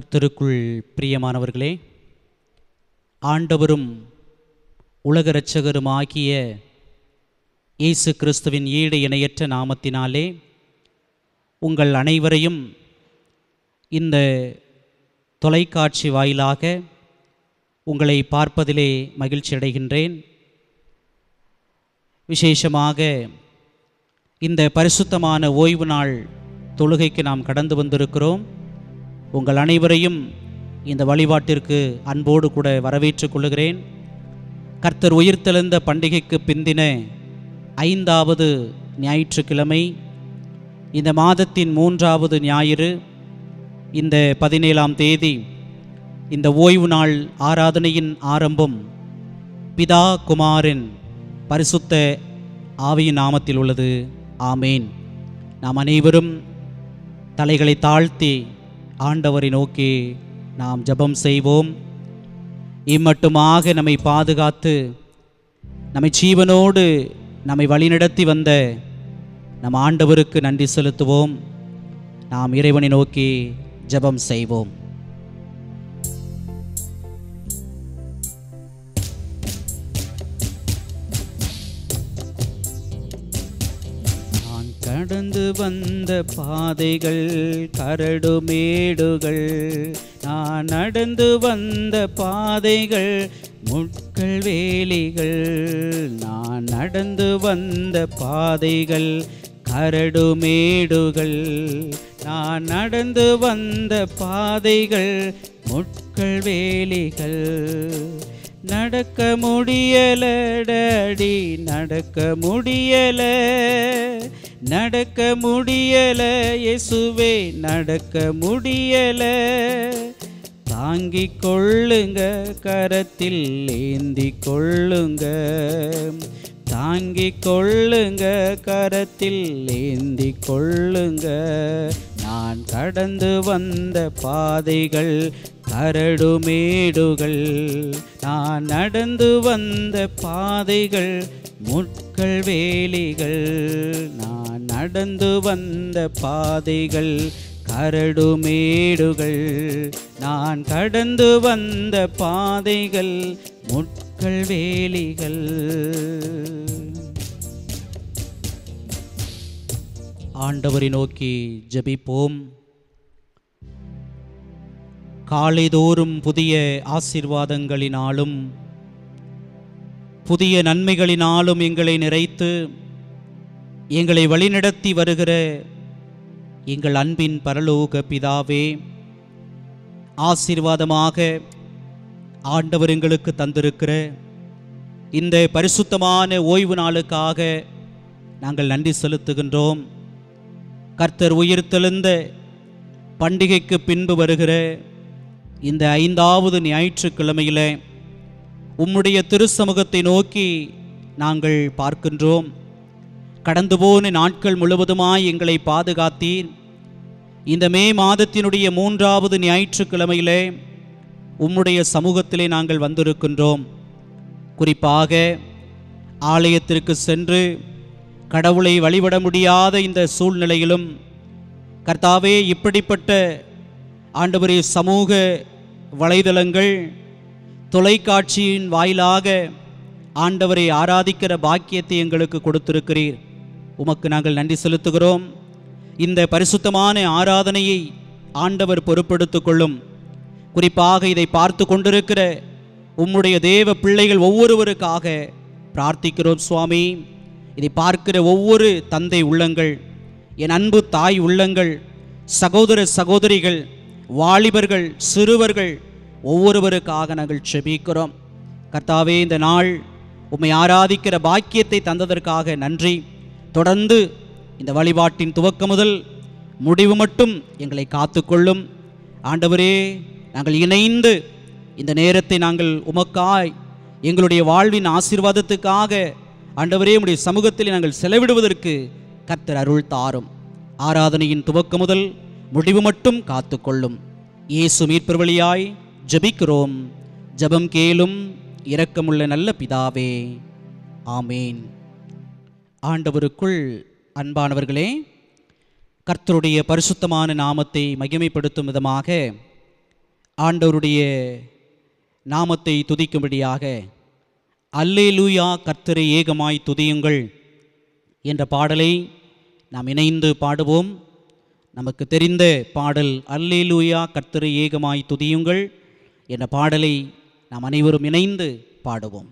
கர்த்தருக்குள் பிரியமானவர்களே ஆண்டவரும் உலக இரட்சகருமாகிய இயேசு கிறிஸ்துவின் ஈடு இணையற்ற நாமத்தினாலே உங்கள் அனைவரையும் இந்த தொலைக்காட்சி வாயிலாக உங்களை பார்ப்பதிலே மகிழ்ச்சி அடைகின்றேன் விசேஷமாக இந்த பரிசுத்தமான ஓய்வு நாள் தொழுகைக்கு நாம் கடந்து வந்திருக்கிறோம் உங்கள் அனைவரையும் இந்த வழிபாட்டிற்கு அன்போடு கூட வரவேற்றுக் கொள்கிறேன் கர்த்தர் உயிர்த்தெழுந்த பண்டிகைக்கு பிந்தின ஐந்தாவது ஞாயிற்றுக்கிழமை இந்த மாதத்தின் மூன்றாவது ஞாயிறு இந்த பதினேழாம் தேதி இந்த ஓய்வு நாள் ஆராதனையின் ஆரம்பம் பிதா குமாரின் பரிசுத்த ஆவியின் நாமத்தில் உள்ளது ஆமேன் நாம் அனைவரும் தலைகளை தாழ்த்தி ஆண்டவரை நோக்கி நாம் ஜெபம் செய்வோம் இம்மட்டுமாக நம்மை பாதுகாத்து நம்மை ஜீவனோடு நம்மை வழிநடத்தி வந்த நம் ஆண்டவருக்கு நன்றி செலுத்துவோம் நாம் இறைவனை நோக்கி ஜெபம் செய்வோம் நான் கடந்து வந்த பாதைகள் கரடுமேடுகள் நான் நடந்து வந்த பாதைகள் முட்கள் வேலிகள் நான் நடந்து வந்த பாதைகள் கரடுமேடுகள் நான் நடந்து வந்த பாதைகள் முட்கள் வேலிகள் நடக்க முடியல டடி நடக்க முடியல நடக்க முடியல இயேசுவே நடக்க முடியல தாங்கிக் கொள்ளுங்க கரத்தில் ஏந்தி கொள்ளுங்க தாங்கிக் கொள்ளுங்க கரத்தில் ஏந்தி கொள்ளுங்க நான் கடந்து வந்த பாதைகள் கரடுமேடுகள் நான் நடந்து வந்த பாதைகள் முட்கள் வேலிகள் நான் நடந்து வந்த பாதைகள் கரடுமேடுகள் நான் கடந்து வந்த பாதைகள் முட்கள் வேலிகள் ஆண்டவரை நோக்கி ஜெபிப்போம் காலைதோறும் புதிய ஆசீர்வாதங்களினாலும் புதிய நன்மைகளினாலும் எங்களை நிறைத்து எங்களை வழிநடத்தி வருகிற எங்கள் அன்பின் பரலோக பிதாவே ஆசீர்வாதமாக ஆண்டவர் எங்களுக்கு தந்திருக்கிற இந்த பரிசுத்தமான ஓய்வு நாளுக்காக நாங்கள் நன்றி செலுத்துகின்றோம் கர்த்தர் உயிர்த்தெழுந்த பண்டிகைக்கு பின்பு வருகிற இந்த ஐந்தாவது ஞாயிற்றுக்கிழமையில் உம்முடைய திருச்சமூகத்தை நோக்கி நாங்கள் பார்க்கின்றோம் கடந்து போன நாட்கள் முழுவதுமாய் எங்களை பாதுகாத்தீர் இந்த மே மாதத்தினுடைய மூன்றாவது ஞாயிற்றுக்கிழமையிலே உம்முடைய சமூகத்திலே நாங்கள் வந்திருக்கின்றோம் குறிப்பாக ஆலயத்திற்கு சென்று கடவுளை வழிபட முடியாத இந்த சூழ்நிலையிலும் கர்த்தாவே இப்படிப்பட்ட ஆண்டவரே சமூக வலைதளங்கள் தொலைக்காட்சியின் வாயிலாக ஆண்டவரை ஆராதிக்கிற பாக்கியத்தை எங்களுக்கு கொடுத்திருக்கிறீர் உமக்கு நாங்கள் நன்றி செலுத்துகிறோம் இந்த பரிசுத்தமான ஆராதனையை ஆண்டவர் பொறுப்படுத்திக் கொள்ளும் குறிப்பாக இதை பார்த்து கொண்டிருக்கிற உம்முடைய தேவ பிள்ளைகள் ஒவ்வொருவருக்காக பிரார்த்திக்கிறோம் சுவாமி இதை பார்க்கிற ஒவ்வொரு தந்தை உள்ளங்கள் என் அன்பு தாய் உள்ளங்கள் சகோதர சகோதரிகள் வாலிபர்கள் சிறுவர்கள் ஒவ்வொருவருக்காக நாங்கள் செபிக்கிறோம் கர்த்தாவே இந்த நாள் உம்மை ஆராதிக்கிற பாக்கியத்தை தந்ததற்காக நன்றி தொடர்ந்து இந்த வழிபாட்டின் துவக்கம் முதல் முடிவு மட்டும் எங்களை காத்துக்கொள்ளும் ஆண்டவரே நாங்கள் இணைந்து இந்த நேரத்தை நாங்கள் உமக்காய் எங்களுடைய வாழ்வின் ஆசீர்வாதத்துக்காக ஆண்டவரே உம்முடைய சமூகத்தில் நாங்கள் செலவிடுவதற்கு கர்த்தர் அருள் தாரும் ஆராதனையின் துவக்கம் முதல் முடிவு மட்டும் காத்துக்கொள்ளும் இயேசு மீட்பர் வழியாய் ஜெபிக்கிறோம் ஜெபம் கேளும் இரக்கமுள்ள நல்ல பிதாவே ஆமேன் ஆண்டவருக்குள் அன்பானவர்களே கர்த்தருடைய பரிசுத்தமான நாமத்தை மகிமைப்படுத்தும் விதமாக ஆண்டவருடைய நாமத்தை துதிக்கும்படியாக அல்லேலூயா கர்த்தரை ஏகமாய் துதியுங்கள் என்ற பாடலை நாம் இணைந்து பாடுவோம் நமக்கு தெரிந்த பாடல் அல்லேலூயா கர்த்தரை ஏகமாய் துதியுங்கள் என்ற பாடலை நாம் அனைவரும் இணைந்து பாடுவோம்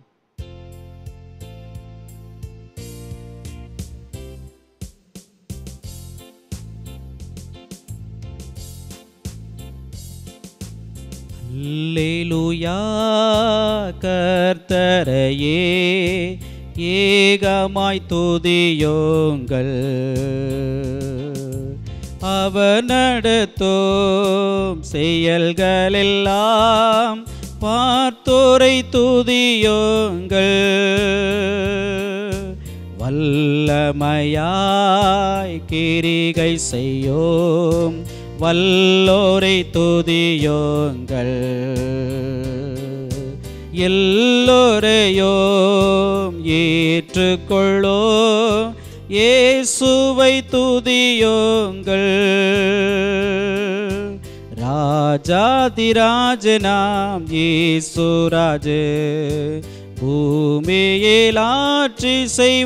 அல்லேலூயா கர்த்தரையே ஏகமாய் துதியோங்கள் அவர் நடத்தும் செயல்களெல்லாம் பார்த்தோரை துதியோங்கள் வல்லமையாய் கிரிகை செய்யோம் வல்லோரை துதியோங்கள் எல்லோரையும் ஏற்றுக்கொள்ளோ இயேசுவை துதியோங்கள் ராஜாதிராஜனாம் இயேசுராஜு பூமியில் ஆட்சி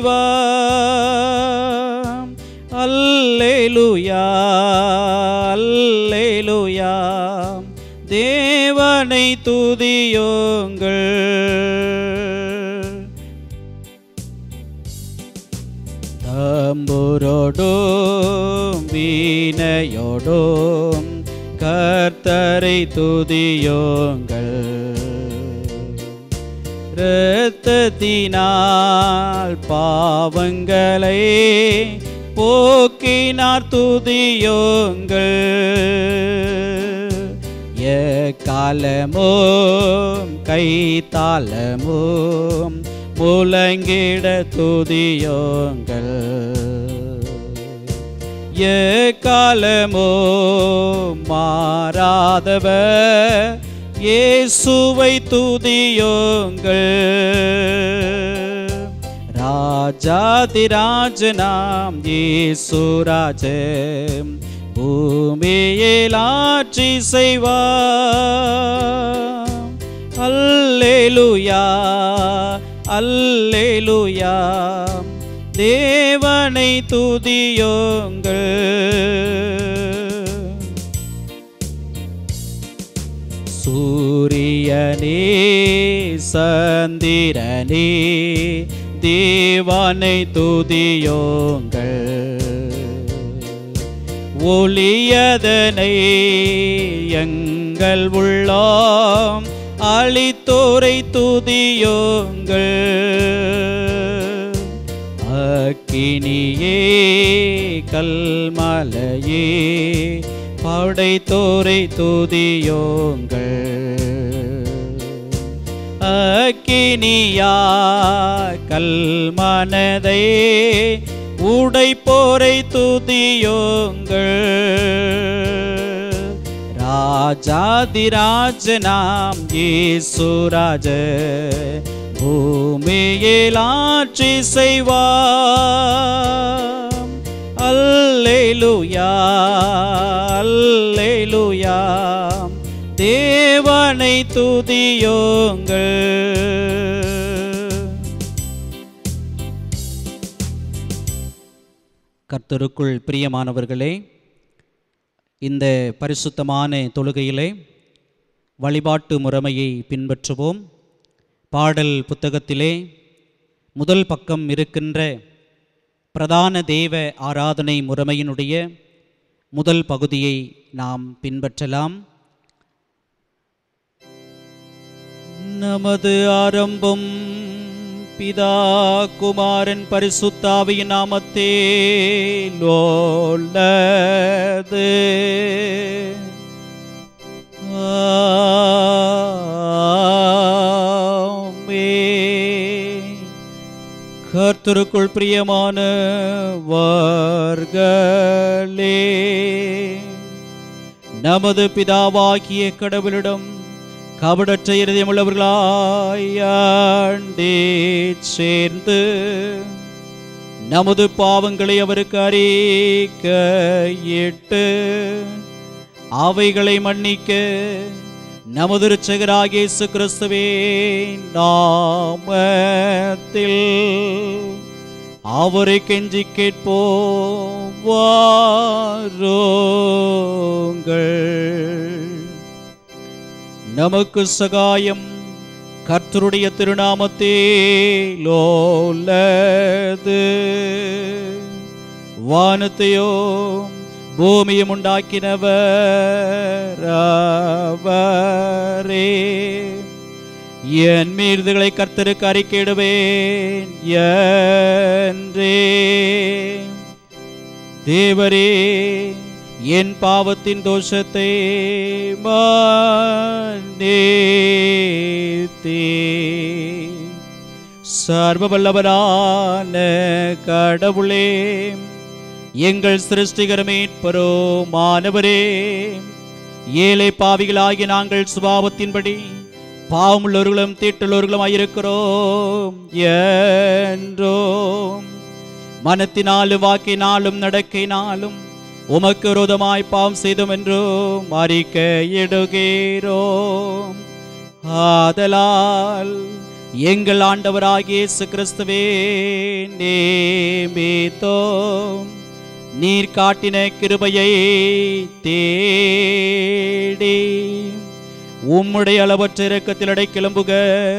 செய்வார் அல்லேலுயா அல்லேலுயா தேவனை துதியோங்கள் தம்புரோடும் வீணையோடும் கர்த்தரை துதியோங்கள் இரத்தத்தினால் பாவங்களை போக்கினார் துதியோங்கள் எக்காலமும் கைத்தாளமும் முழங்கிட துதியோங்கள் எக்காலமும் மாறாதவர் இயேசுவை துதியோங்கள் ராஜாதிராஜனாம் இயேசுராஜ பூமியில் ஆட்சி செய்வார் அல்லேலுயா அல்லேலுயா தேவனை துதியோங்கள் சூரியனே சந்திரனே தேவனை துதியோங்கள் ஒளியதனை எங்கள் உள்ளம் அழித்தோரை துதியோங்கள் அக்கினியே கல்மலையே படைத்தோரை துதியோங்கள் அக்கினியா கல்மனதை உடைப்போரை துதியோங்கள் ராஜாதிராஜனாம் இயேசுராஜ பூமியில் ஆட்சி செய்வார் அல்லேலுயா அல்லேலுயா தேவனை துதியோங்கள் கர்த்தருக்குள் பிரியமானவர்களே இந்த பரிசுத்தமான தொழுகையிலே வழிபாட்டு முறைமையை பின்பற்றுவோம் பாடல் புத்தகத்திலே முதல் பக்கம் இருக்கின்ற பிரதான தேவ ஆராதனை முறைமையினுடைய முதல் பகுதியை நாம் பின்பற்றலாம் நமது ஆரம்பம் பிதா குமாரன் பரிசுத்தாவியின் நாமத்தே லோல்லது ஆமென். கர்த்தருக்குள் பிரியமான வர்களே நமது பிதாவாகிய கடவுளிடம் கபடற்ற இருதயமுள்ளவர்களாய் ஆண்டே சேர்ந்து நமது பாவங்களை அவருக்கு அறிக்கையிட்டு அவைகளை மன்னிக்க நமது இரட்சகராகிய இயேசு கிறிஸ்துவே நாமத்தில் அவரை கெஞ்சி கேட்போம் வாருங்கள் நமக்கு சகாயம் கர்த்தருடைய திருநாமத்தேலோலது வானத்தையோ பூமியும் உண்டாக்கினவர் அவரே என் மீறுதலை கர்த்தருக்கு அறிக்கையிடுவேன் என்றே தேவரே என் பாவத்தின் தோஷத்தை மன்னித்தே சர்வ வல்லவரான கடவுளே எங்கள் சிருஷ்டிகர மீட்பரோ மாணவரே ஏழை பாவிகளாகிய நாங்கள் சுபாவத்தின்படி பாவமுள்ளவர்களும் தீட்டுள்ளவர்களும் ஆயிருக்கிறோம் என்றோம் மனத்தினாலும் வாக்கினாலும் நடக்கையினாலும் உமக்கு விரோதமாய் பாவம் செய்தோம் என்றும் அறிக்கையிடுகிறோம் ஆதலால் எங்கள் ஆண்டவராகிய இயேசு கிறிஸ்துவே நேமித்தோம் நீர் காட்டின கிருபையை தேடி உம்முடைய அளவற்ற இரக்கத்தில் அடை கிளம்புக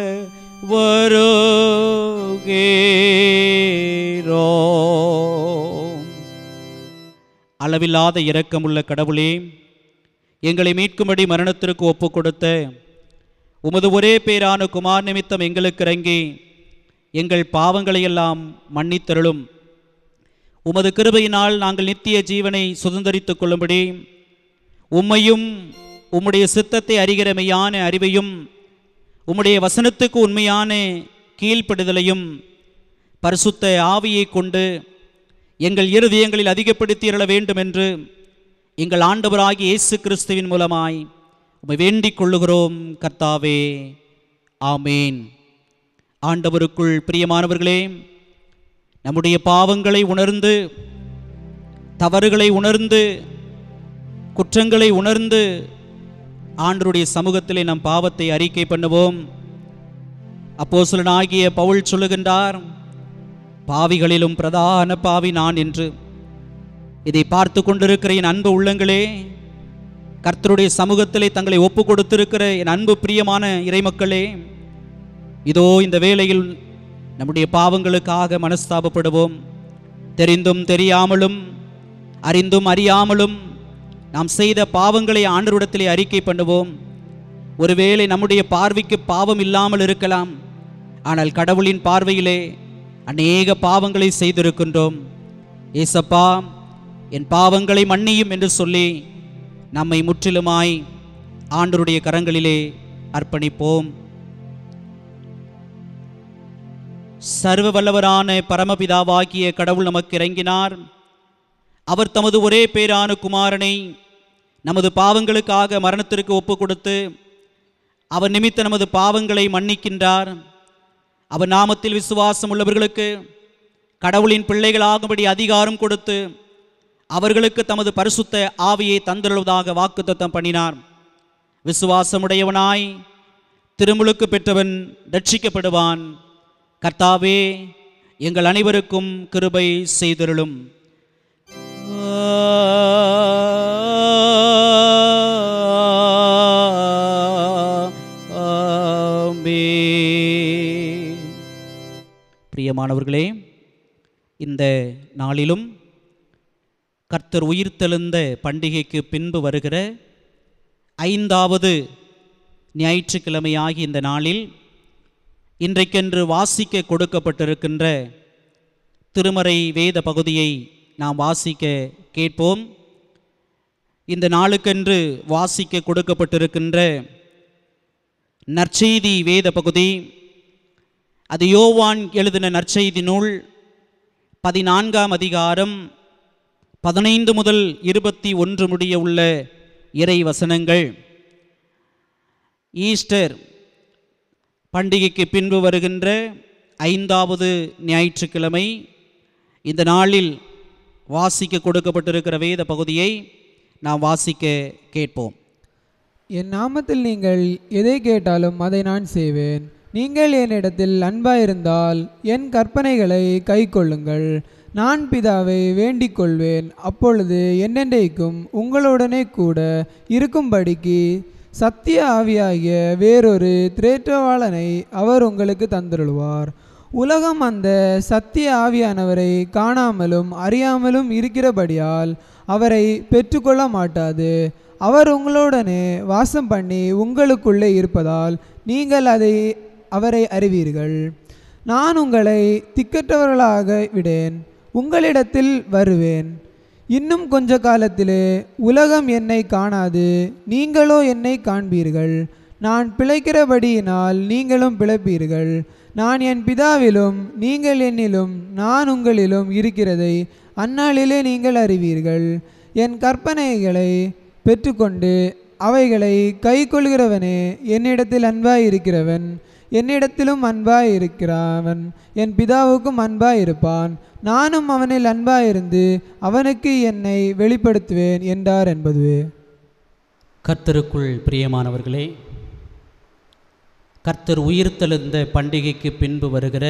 வருகிறோம் அளவில்லாத இரக்கமுள்ள கடவுளே எங்களை மீட்கும்படி மரணத்திற்கு ஒப்பு கொடுத்த உமது ஒரே பேரான குமார் நிமித்தம் எங்களுக்கு இறங்கி எங்கள் பாவங்களையெல்லாம் மன்னித்தருளும் உமது கிருபையினால் நாங்கள் நித்திய ஜீவனை சுதந்தரித்துக் கொள்ளும்படி உம்மையும் உம்முடைய சித்தத்தை அறிகிற மெய்யான அறிவையும் உம்முடைய வசனத்துக்கு உண்மையான கீழ்ப்படுதலையும் பரிசுத்த ஆவியை கொண்டு எங்கள் இருதயங்களில் அதிகப்படுத்தி அருள வேண்டும் என்று எங்கள் ஆண்டவராகிய இயேசு கிறிஸ்துவின் மூலமாய் உம்மை வேண்டிக் கொள்ளுகிறோம் கர்த்தாவே ஆமேன் ஆண்டவருக்குள் பிரியமானவர்களே நம்முடைய பாவங்களை உணர்ந்து தவறுகளை உணர்ந்து குற்றங்களை உணர்ந்து ஆண்டருடைய சமூகத்திலே நம் பாவத்தை அறிக்கை பண்ணுவோம் அப்போஸ்தலனாகிய பவுல் சொல்லுகின்றார் பாவிகளிலும் பிரதான பாவி நான் என்று இதை பார்த்து கொண்டிருக்கிற என் அன்பு உள்ளங்களே கர்த்தருடைய சமூகத்திலே தங்களை ஒப்பு கொடுத்திருக்கிற என் அன்பு பிரியமான இறைமக்களே இதோ இந்த வேளையில் நம்முடைய பாவங்களுக்காக மனஸ்தாபப்படுவோம் தெரிந்தும் தெரியாமலும் அறிந்தும் அறியாமலும் நாம் செய்த பாவங்களை ஆண்டவரிடத்திலே அறிக்கை பண்ணுவோம் ஒருவேளை நம்முடைய பார்வைக்கு பாவம் இல்லாமல் இருக்கலாம் ஆனால் கடவுளின் பார்வையிலே அநேக பாவங்களை செய்திருக்கின்றோம் ஏசப்பா என் பாவங்களை மன்னியும் என்று சொல்லி நம்மை முற்றிலுமாய் ஆண்டருடைய கரங்களிலே அர்ப்பணிப்போம் சர்வ வல்லவரான பரமபிதாவாகிய கடவுள் நமக்கு இறங்கினார் அவர் தமது ஒரே பேரான குமாரனை நமது பாவங்களுக்காக மரணத்திற்கு ஒப்பு கொடுத்து அவர் நிமித்த நமது பாவங்களை மன்னிக்கின்றார் அவர் நாமத்தில் விசுவாசம் உள்ளவர்களுக்கு கடவுளின் பிள்ளைகளாகும்படி அதிகாரம் கொடுத்து அவர்களுக்கு தமது பரிசுத்த ஆவியை தந்துள்ளதாக வாக்குத்தத்தம் பண்ணினார் விசுவாசமுடையவனாய் திருமுழுக்கு பெற்றவன் ரட்சிக்கப்படுவான் கர்த்தாவே எங்கள் அனைவருக்கும் கிருபை செய்தருளும் ஆமென். பிரியமானவர்களே இந்த நாளிலும் கர்த்தர் உயிர்த்தெழுந்த பண்டிகைக்கு பின்பு வருகிற ஐந்தாவது ஞாயிற்றுக்கிழமையாகி இந்த நாளில் இன்றைக்கென்று வாசிக்க கொடுக்கப்பட்டிருக்கின்ற திருமறை வேத பகுதியை நாம் வாசிக்க கேட்போம் இந்த நாளுக்கென்று வாசிக்க கொடுக்கப்பட்டிருக்கின்ற நற்செய்தி வேத பகுதி அது யோவான் எழுதின நற்செய்தி நூல் பதினான்காம் அதிகாரம் பதினைந்து முதல் இருபத்தி ஒன்று முடிய உள்ள இறை வசனங்கள் ஈஸ்டர் பண்டிகைக்கு பின்பு வருகின்ற ஐந்தாவது ஞாயிற்றுக்கிழமை இந்த நாளில் வாசிக்க கொடுக்கப்பட்டிருக்கிற வேத பகுதியை நாம் வாசிக்க கேட்போம் என் நாமத்தில் நீங்கள் எதை கேட்டாலும் அதை நான் செய்வேன் நீங்கள் என்னிடத்தில் அன்பாயிருந்தால் என் கற்பனைகளை கைக்கொள்ளுங்கள் நான் பிதாவை வேண்டிக் கொள்வேன் அப்பொழுது என்னென்றைக்கும் உங்களுடனே கூட இருக்கும்படிக்கு சத்திய ஆவியாகிய வேறொரு திரேற்றவாளனை அவர் உங்களுக்கு தந்தருள்வார் உலகம் அந்த சத்திய ஆவியானவரை காணாமலும் அறியாமலும் இருக்கிறபடியால் அவரை பெற்றுக்கொள்ள மாட்டாது அவர் உங்களுடனே வாசம் பண்ணி உங்களுக்குள்ளே இருப்பதால் நீங்கள் அதை அவரை அறிவீர்கள் நான் உங்களை திக்கற்றவர்களாக விடேன் உங்களிடத்தில் வருவேன் இன்னும் கொஞ்ச காலத்திலே உலகம் என்னை காணாது நீங்களோ என்னை காண்பீர்கள் நான் பிழைக்கிறபடியினால் நீங்களும் பிழைப்பீர்கள் நான் என் பிதாவிலும் நீங்கள் என்னிலும் நான் உங்களிலும் இருக்கிறதை அந்நாளிலே நீங்கள் அறிவீர்கள் என் கற்பனைகளை பெற்றுக்கொண்டு அவைகளை கைக்கொள்கிறவனே என்னிடத்தில் அன்பாய் இருக்கிறவன் என்னிடத்திலும் அன்பாய் இருக்கிறவன் என் பிதாவுக்கும் அன்பாய் இருப்பான் நானும் அவனில் அன்பாயிருந்து அவனுக்கு என்னை வெளிப்படுத்துவேன் என்றார் என்பதுவே கர்த்தருக்குள் பிரியமானவர்களே கர்த்தர் உயிர்த்தெழுந்த பண்டிகைக்கு பின்பு வருகிற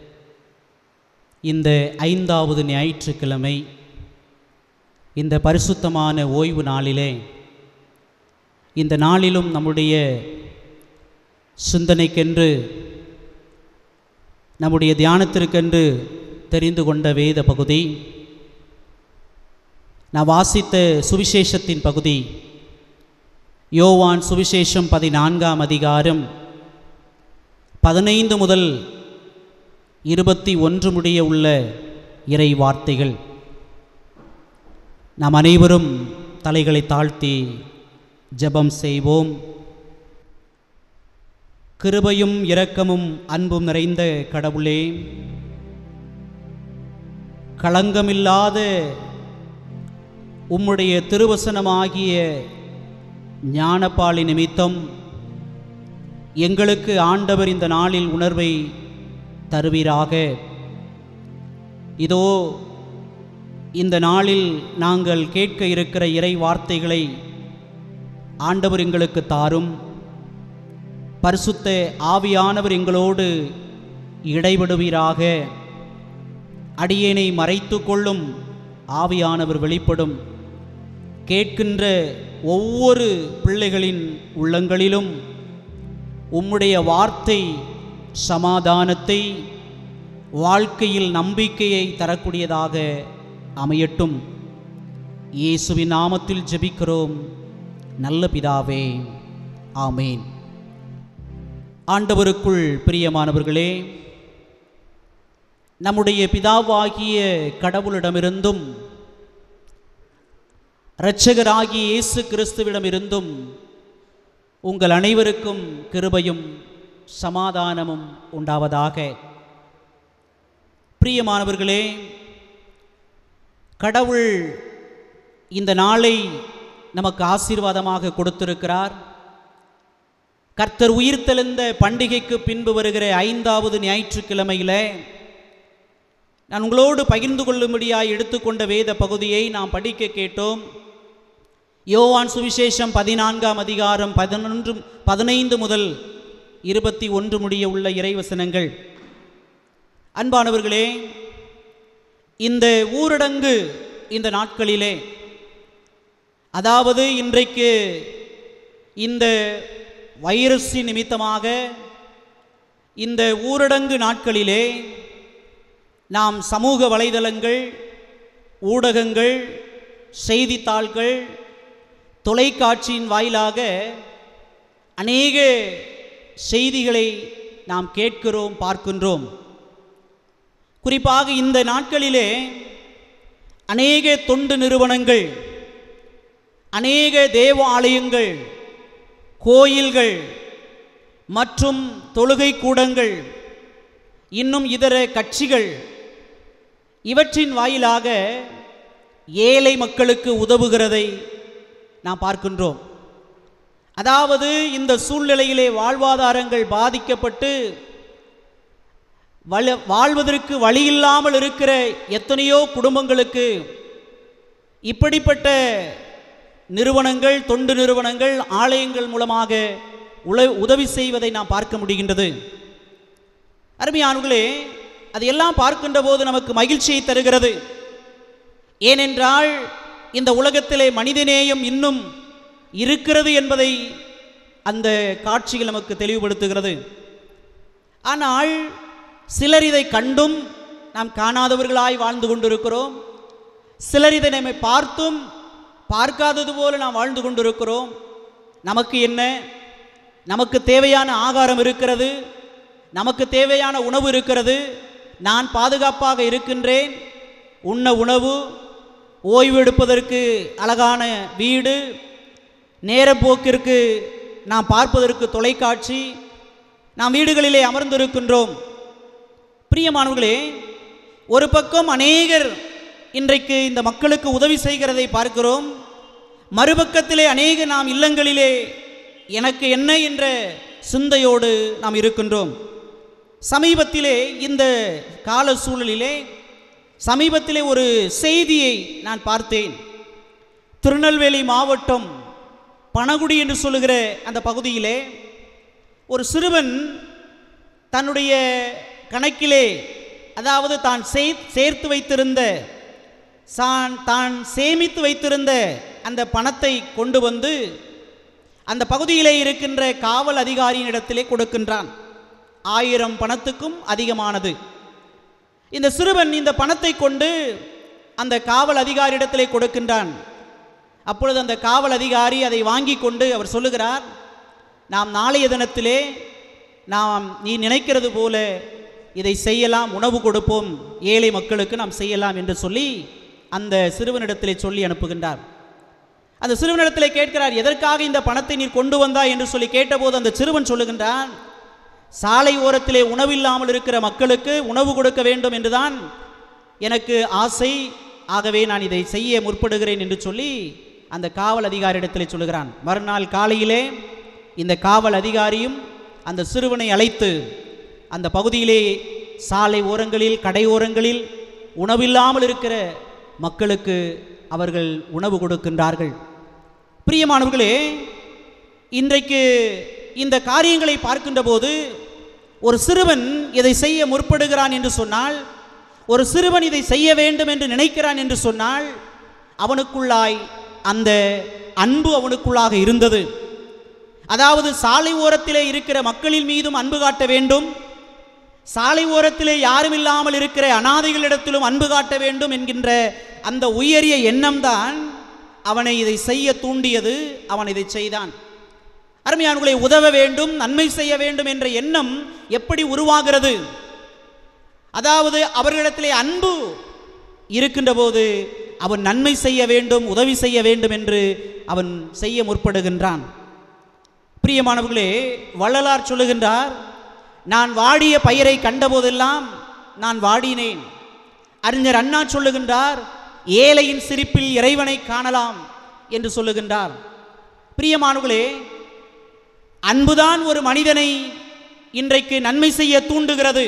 இந்த ஐந்தாவது ஞாயிற்றுக்கிழமை இந்த பரிசுத்தமான ஓய்வு நாளிலே இந்த நாளிலும் நம்முடைய சிந்தனைக்கென்று நம்முடைய தியானத்திற்கென்று தெரிந்து கொண்ட வேத பகுதி நான் வாசித்த சுவிசேஷத்தின் பகுதி யோவான் சுவிசேஷம் பதினான்காம் அதிகாரம் பதினைந்து முதல் இருபத்தி ஒன்று முடிய உள்ள இறை வார்த்தைகள் நாம் அனைவரும் தலைகளை தாழ்த்தி ஜெபம் செய்வோம் கிருபையும் இரக்கமும் அன்பும் நிறைந்த கடவுளே களங்கமில்லாத உம்முடைய திருவசனமாகிய ஞானப்பாலி நிமித்தம் எங்களுக்கு ஆண்டவர் இந்த நாளில் உணர்வை தருவீராக இதோ இந்த நாளில் நாங்கள் கேட்க இருக்கிற இறை வார்த்தைகளை ஆண்டவர் எங்களுக்கு தாரும் பரிசுத்த ஆவியானவர் எங்களோடு இடைபடுவீராக அடியேனை மறைத்து கொள்ளும் ஆவியானவர் வெளிப்படும் கேட்கின்ற ஒவ்வொரு பிள்ளைகளின் உள்ளங்களிலும் உம்முடைய வார்த்தை சமாதானத்தை வாழ்க்கையில் நம்பிக்கையை தரக்கூடியதாக அமையட்டும் இயேசுவின் நாமத்தில் ஜெபிக்கிறோம் நல்ல பிதாவே ஆமேன் ஆண்டவருக்குள் பிரியமானவர்களே நம்முடைய பிதாவாகிய கடவுளிடமிருந்தும் இரட்சகராகிய இயேசு கிறிஸ்துவிடமிருந்தும் உங்கள் அனைவருக்கும் கிருபையும் சமாதானமும் உண்டாவதாக பிரியமானவர்களே கடவுள் இந்த நாளை நமக்கு ஆசீர்வாதமாக கொடுத்திருக்கிறார் கர்த்தர் உயிர்த்தெழுந்த பண்டிகைக்கு பின்பு வருகிற ஐந்தாவது ஞாயிற்றுக்கிழமையில நான் உங்களோடு பகிர்ந்து கொள்ளும்படியாய் எடுத்துக்கொண்ட வேத பகுதியை நாம் படிக்க கேட்டோம் யோவான் சுவிசேஷம் பதினான்காம் அதிகாரம் பதினொன்று பதினைந்து முதல் இருபத்தி ஒன்று முடிய உள்ள இறைவசனங்கள் அன்பானவர்களே இந்த ஊரடங்கு இந்த நாட்களிலே அதாவது இன்றைக்கு இந்த வைரஸ் நிமித்தமாக இந்த ஊரடங்கு நாட்களிலே நாம் சமூக வலைதளங்கள் ஊடகங்கள் செய்தித்தாள்கள் தொலைக்காட்சியின் வாயிலாக அநேக செய்திகளை நாம் கேட்கிறோம் பார்க்கின்றோம் குறிப்பாக இந்த நாட்களிலே அநேக தொண்டு நிறுவனங்கள் அநேக தேவ ஆலயங்கள் கோயில்கள் மற்றும் தொழுகை கூடங்கள் இன்னும் இதர கட்சிகள் இவற்றின் வாயிலாக ஏழை மக்களுக்கு உதவுகிறதை நாம் பார்க்கின்றோம் அதாவது இந்த சூழ்நிலையிலே வாழ்வாதாரங்கள் பாதிக்கப்பட்டு வள வாழ்வதற்கு வழி இல்லாமல் இருக்கிற எத்தனையோ குடும்பங்களுக்கு இப்படிப்பட்ட நிறுவனங்கள் தொண்டு நிறுவனங்கள் ஆலயங்கள் மூலமாக உல உதவி செய்வதை நாம் பார்க்க முடிகின்றது அருமையானவர்களே அது எல்லாம் பார்க்கின்ற போது நமக்கு மகிழ்ச்சியை தருகிறது ஏனென்றால் இந்த உலகத்திலே மனிதநேயம் இன்னும் இருக்கிறது என்பதை அந்த காட்சிகள் நமக்கு தெளிவுபடுத்துகிறது ஆனால் சிலர் இதை கண்டும் நாம் காணாதவர்களாய் வாழ்ந்து கொண்டிருக்கிறோம் சிலர் இதை நம்மை பார்த்தும் பார்க்காதது போல நாம் வாழ்ந்து கொண்டிருக்கிறோம் நமக்கு என்ன நமக்கு தேவையான ஆகாரம் இருக்கிறது நமக்கு தேவையான உணவு இருக்கிறது நான் பாதுகாப்பாக இருக்கின்றேன் உண்ண உணவு ஓய்வு எடுப்பதற்கு அழகான வீடு நேரப்போக்கிற்கு நாம் பார்ப்பதற்கு தொலைக்காட்சி நாம் வீடுகளிலே அமர்ந்திருக்கின்றோம் பிரியமானவர்களே ஒரு பக்கம் அநேகர் இன்றைக்கு இந்த மக்களுக்கு உதவி செய்கிறதை பார்க்கிறோம் மறுபக்கத்திலே அநேக நாம் இல்லங்களிலே எனக்கு என்ன என்ற சிந்தையோடு நாம் இருக்கின்றோம் சமீபத்திலே இந்த கால சூழலிலே சமீபத்திலே ஒரு செய்தியை நான் பார்த்தேன் திருநெல்வேலி மாவட்டம் பனகுடி என்று சொல்லுகிற அந்த பகுதியிலே ஒரு சிறுவன் தன்னுடைய கணக்கிலே அதாவது தான் சே- சேர்த்து வைத்திருந்த சான் தான் சேமித்து வைத்திருந்த அந்த பணத்தை கொண்டு வந்து அந்த பகுதியிலே இருக்கின்ற காவல் அதிகாரியினிடத்திலே கொடுக்கின்றான் ஆயிரம் பணத்துக்கும் அதிகமானது இந்த சிறுவன் இந்த பணத்தை கொண்டு அந்த காவல் அதிகாரியிடத்திலே கொடுக்கின்றான் அப்பொழுது அந்த காவல் அதிகாரி அதை வாங்கி கொண்டு அவர் சொல்லுகிறார் நாம் நாளைய தினத்திலே நாம் நீ நினைக்கிறது போல இதை செய்யலாம் உணவு கொடுப்போம் ஏழை மக்களுக்கு நாம் செய்யலாம் என்று சொல்லி அந்த சிறுவனிடத்திலே சொல்லி அனுப்புகின்றார் அந்த சிறுவனிடத்திலே கேட்கிறார் எதற்காக இந்த பணத்தை நீர் கொண்டு வந்தாய் என்று சொல்லி கேட்டபோது அந்த சிறுவன் சொல்லுகின்றான் சாலை ஓரத்திலே உணவில்லாமல் இருக்கிற மக்களுக்கு உணவு கொடுக்க வேண்டும் என்றுதான் எனக்கு ஆசை ஆகவே நான் இதை செய்ய முற்படுகிறேன் என்று சொல்லி அந்த காவல் அதிகாரியிடத்திலே சொல்லுகிறான் மறுநாள் காலையிலே இந்த காவல் அதிகாரியும் அந்த சிறுவனை அழைத்து அந்த பகுதியிலே சாலை ஓரங்களில் கடை ஓரங்களில் உணவில்லாமல் இருக்கிற மக்களுக்கு அவர்கள் உணவு கொடுக்கின்றார்கள் பிரியமானவர்களே இன்றைக்கு இந்த காரியங்களை பார்க்கின்ற போது ஒரு சிறுவன் இதை செய்ய முற்படுகிறான் என்று சொன்னால் ஒரு சிறுவன் இதை செய்ய வேண்டும் என்று நினைக்கிறான் என்று சொன்னால் அவனுக்குள்ளாய் அந்த அன்பு அவனுக்குள்ளாக இருந்தது அதாவது சாலை ஓரத்திலே இருக்கிற மக்களின் மீதும் அன்பு காட்ட வேண்டும் சாலை ஓரத்திலே யாரும் இல்லாமல் இருக்கிற அனாதைகளிடத்திலும் அன்பு காட்ட வேண்டும் என்கின்ற அந்த உயரிய எண்ணம்தான் அவனை இதை செய்ய தூண்டியது அவன் இதை செய்தான் அருமையானவர்களை உதவ வேண்டும் நன்மை செய்ய வேண்டும் என்ற எண்ணம் எப்படி உருவாகிறது அதாவது அவர்களிடத்திலே அன்பு இருக்கின்ற போது அவன் நன்மை செய்ய வேண்டும் உதவி செய்ய வேண்டும் என்று அவன் செய்ய முற்படுகின்றான் பிரியமானவர்களே வள்ளலார் சொல்லுகின்றார் நான் வாடிய பயிரை கண்டபோதெல்லாம் நான் வாடினேன் அறிஞர் அண்ணா சொல்லுகின்றார் ஏழையின் சிரிப்பில் இறைவனை காணலாம் என்று சொல்லுகின்றார் பிரியமானவர்களே அன்புதான் ஒரு மனிதனை இன்றைக்கு நன்மை செய்ய தூண்டுகிறது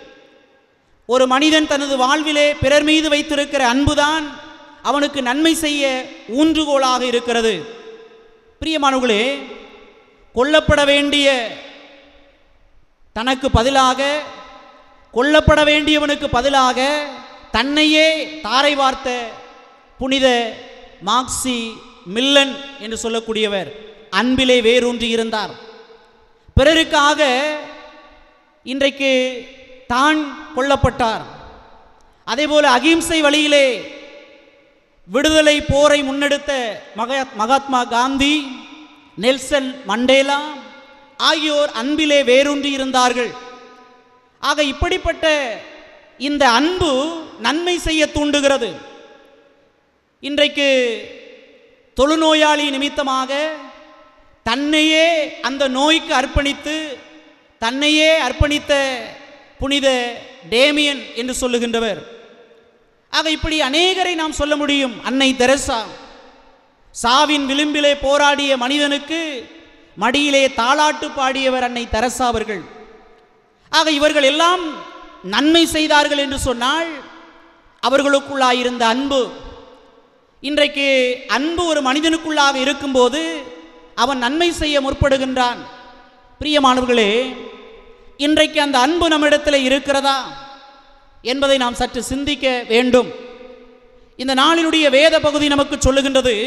ஒரு மனிதன் தனது வாழ்விலே பிறர் மீது வைத்திருக்கிற அன்புதான் அவனுக்கு நன்மை செய்ய ஊன்றுகோலாக இருக்கிறது பிரியமானவர்களே கொல்லப்பட வேண்டிய தனக்கு பதிலாக கொல்லப்பட வேண்டியவனுக்கு பதிலாக தன்னையே தாரை வார்த்த புனித மார்க்சி மில்லன் என்று சொல்லக்கூடியவர் அன்பிலே வேரூன்றி இருந்தார் பிறருக்காக இன்றைக்கு தான் கொல்லப்பட்டார் அதேபோல அகிம்சை வழியிலே விடுதலை போரை முன்னெடுத்த மகா மகாத்மா காந்தி நெல்சன் மண்டேலா ஆகியோர் அன்பிலே வேரூன்றி இருந்தார்கள் ஆக இப்படிப்பட்ட இந்த அன்பு நன்மை செய்ய தூண்டுகிறது இன்றைக்கு தொழுநோயாளி நிமித்தமாக தன்னையே அந்த நோய்க்கு அர்ப்பணித்து தன்னையே அர்ப்பணித்த புனித டேமியன் என்று சொல்லுகின்றவர் ஆக இப்படி அநேகரை நாம் சொல்ல முடியும் அன்னை தெரசா சாவின் விளிம்பிலே போராடிய மனிதனுக்கு மடியிலே தாளாட்டு பாடியவர் அன்னை தெரசா அவர்கள் ஆக இவர்கள் எல்லாம் நன்மை செய்தார்கள் என்று சொன்னால் அவர்களுக்குள்ளாயிருந்த அன்பு இன்றைக்கு அன்பு ஒரு மனிதனுக்குள்ளாக இருக்கும்போது அவன் நன்மை செய்ய முற்படுகின்றான் பிரியமானவர்களே இன்றைக்கு அந்த அன்பு நம்மிடத்தில் இருக்கிறதா என்பதை நாம் சற்று சிந்திக்க வேண்டும் இந்த நாளினுடைய வேத பகுதி நமக்கு சொல்லுகின்றது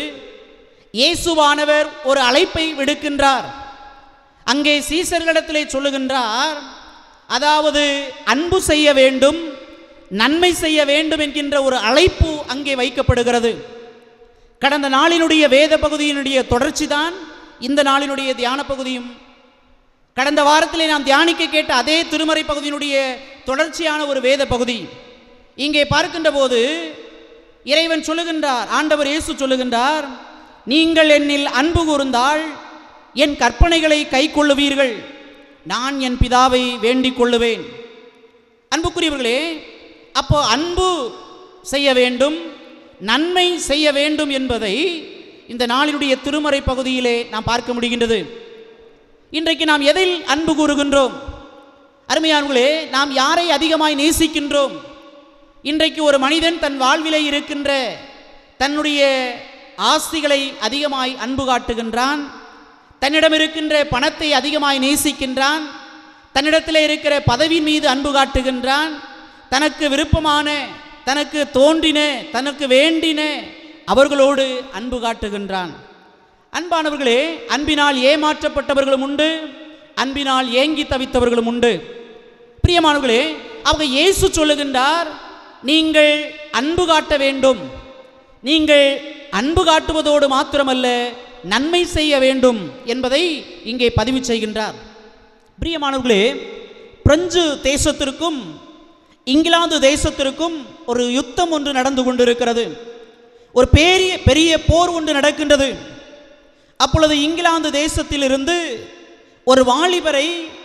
இயேசுவானவர் ஒரு அழைப்பை விடுக்கின்றார் அங்கே சீசர்களிடத்திலே சொல்லுகின்றார் அதாவது அன்பு செய்ய வேண்டும் நன்மை செய்ய வேண்டும் என்கின்ற ஒரு அழைப்பு அங்கே வைக்கப்படுகிறது கடந்த நாளினுடைய வேத பகுதியினுடைய தொடர்ச்சி தான் இந்த நாளினுடைய தியான பகுதியும் கடந்த வாரத்திலே நாம் தியானிக்க கேட்ட அதே திருமறை பகுதியினுடைய தொடர்ச்சியான ஒரு வேத பகுதி இங்கே பார்க்கின்ற போது இறைவன் சொல்லுகின்றார் ஆண்டவர் இயேசு சொல்லுகின்றார் நீங்கள் என்னில் அன்பு கூர்ந்தால் என் கற்பனைகளை கை கொள்ளுவீர்கள் நான் என் பிதாவை வேண்டிக் கொள்ளுவேன் அன்புக்குரியவர்களே அப்போ அன்பு செய்ய வேண்டும் நன்மை செய்ய வேண்டும் என்பதை இந்த நாளினுடைய திருமறை பகுதியிலே நாம் பார்க்க முடிகின்றது இன்றைக்கு நாம் எதில் அன்பு கூறுகின்றோம் அருமையானவர்களே நாம் யாரை அதிகமாய் நேசிக்கின்றோம் இன்றைக்கு ஒரு மனிதன் தன் வாழ்விலே இருக்கின்ற தன்னுடைய ஆஸ்திகளை அதிகமாய் அன்பு காட்டுகின்றான் தன்னிடம் இருக்கின்ற பணத்தை அதிகமாய் நேசிக்கின்றான் தன்னிடத்தில் இருக்கிற பதவி மீது அன்பு காட்டுகின்றான் தனக்கு விருப்பமான தனக்கு தோன்றின தனக்கு வேண்டின அவர்களோடு அன்பு காட்டுகின்றான் அன்பானவர்களே அன்பினால் ஏமாற்றப்பட்டவர்களும் உண்டு அன்பினால் ஏங்கி தவித்தவர்களும் உண்டு பிரியமானவர்களே அவங்க இயேசு சொல்லுகின்றார் நீங்கள் அன்பு காட்ட வேண்டும் நீங்கள் அன்பு காட்டுவதோடு மாத்திரமல்ல நன்மை செய்ய வேண்டும் என்பதை இங்கே பதிவு செய்கின்றார் பிரியமானவர்களே பிரெஞ்சு தேசத்திற்கும் இங்கிலாந்து தேசத்திற்கும் ஒரு யுத்தம் ஒன்று நடந்து கொண்டிருக்கிறது ஒரு பெரிய பெரிய போர் ஒன்று நடக்கின்றது அப்பொழுது இங்கிலாந்து தேசத்திலிருந்து ஒரு வாலிபரை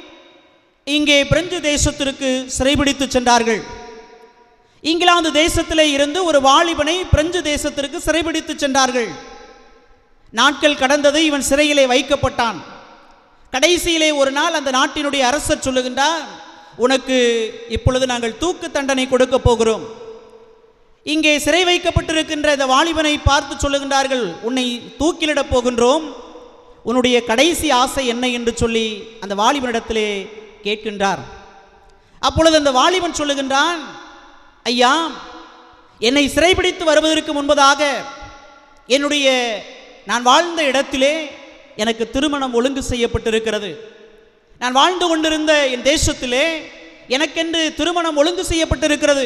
இங்கே பிரெஞ்சு தேசத்திற்கு சிறைபிடித்து சென்றார்கள் இங்கிலாந்து தேசத்திலே இருந்து ஒரு வாலிபனை பிரெஞ்சு தேசத்திற்கு சிறைபிடித்து சென்றார்கள் நாட்கள் கடந்தது இவன் சிறையிலே வைக்கப்பட்டான் கடைசியிலே ஒரு நாள் அந்த நாட்டினுடைய அரசர் சொல்லுகின்றார் உனக்கு இப்பொழுது நாங்கள் தூக்கு தண்டனை கொடுக்க போகிறோம் இங்கே சிறை வைக்கப்பட்டிருக்கின்ற இந்த வாலிபனை பார்த்து சொல்லுகின்றார்கள் உன்னை தூக்கிலிடப் போகின்றோம் உன்னுடைய கடைசி ஆசை என்ன என்று சொல்லி அந்த வாலிபனிடத்திலே கேட்கின்றார் அப்பொழுது அந்த வாலிபன் சொல்லுகின்றான் ஐயா என்னை சிறைபிடித்து வருவதற்கு முன்பதாக என்னுடைய நான் வாழ்ந்த இடத்திலே எனக்கு திருமணம் ஒழுங்கு செய்யப்பட்டிருக்கிறது நான் வாழ்ந்து கொண்டிருந்த என் தேசத்திலே எனக்கென்று திருமணம் ஒழுங்கு செய்யப்பட்டிருக்கிறது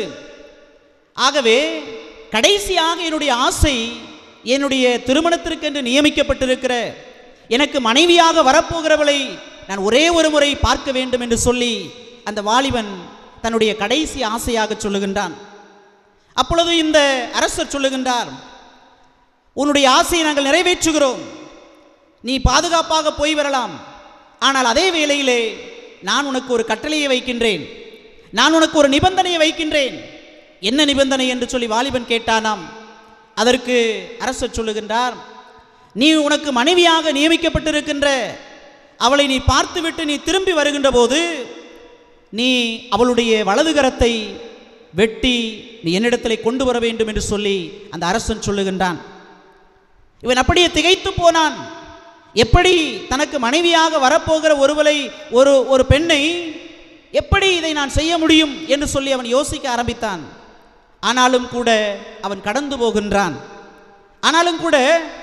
ஆகவே கடைசியாக என்னுடைய ஆசை என்னுடைய திருமணத்திற்கென்று நியமிக்கப்பட்டிருக்கிற எனக்கு மனைவியாக வரப்போகிறவளை நான் ஒரே ஒரு முறை பார்க்க வேண்டும் என்று சொல்லி அந்த வாலிபன் தன்னுடைய கடைசி ஆசையாக சொல்லுகின்றான் அப்பொழுது இந்த அரசர் சொல்லுகின்றார் உன்னுடைய ஆசையை நாங்கள் நிறைவேற்றுகிறோம் நீ பாதுகாப்பாக போய் வரலாம் ஆனால் அதே வேளையிலே நான் உனக்கு ஒரு கட்டளையை வைக்கின்றேன் நான் உனக்கு ஒரு நிபந்தனையை வைக்கின்றேன் என்ன நிபந்தனை என்று சொல்லி வாலிபன் கேட்டானாம் அதற்கு அரசர் சொல்லுகின்றார் நீ உனக்கு மனைவியாக நியமிக்கப்பட்டிருக்கின்ற அவளை நீ பார்த்துவிட்டு நீ திரும்பி வருகின்ற போது நீ அவளுடைய வலது கரத்தை வெட்டி நீ என்னிடத்திலே கொண்டு வர வேண்டும் என்று சொல்லி அந்த அரசன் சொல்லுகின்றான் இவன் அப்படியே திகைத்து போனான் எப்படி தனக்கு மனைவியாக வரப்போகிற ஒருவரை ஒரு ஒரு பெண்ணை எப்படி இதை நான் செய்ய முடியும் என்று சொல்லி அவன் யோசிக்க ஆரம்பித்தான் ஆனாலும் கூட அவன் கடந்து போகின்றான் ஆனாலும் கூட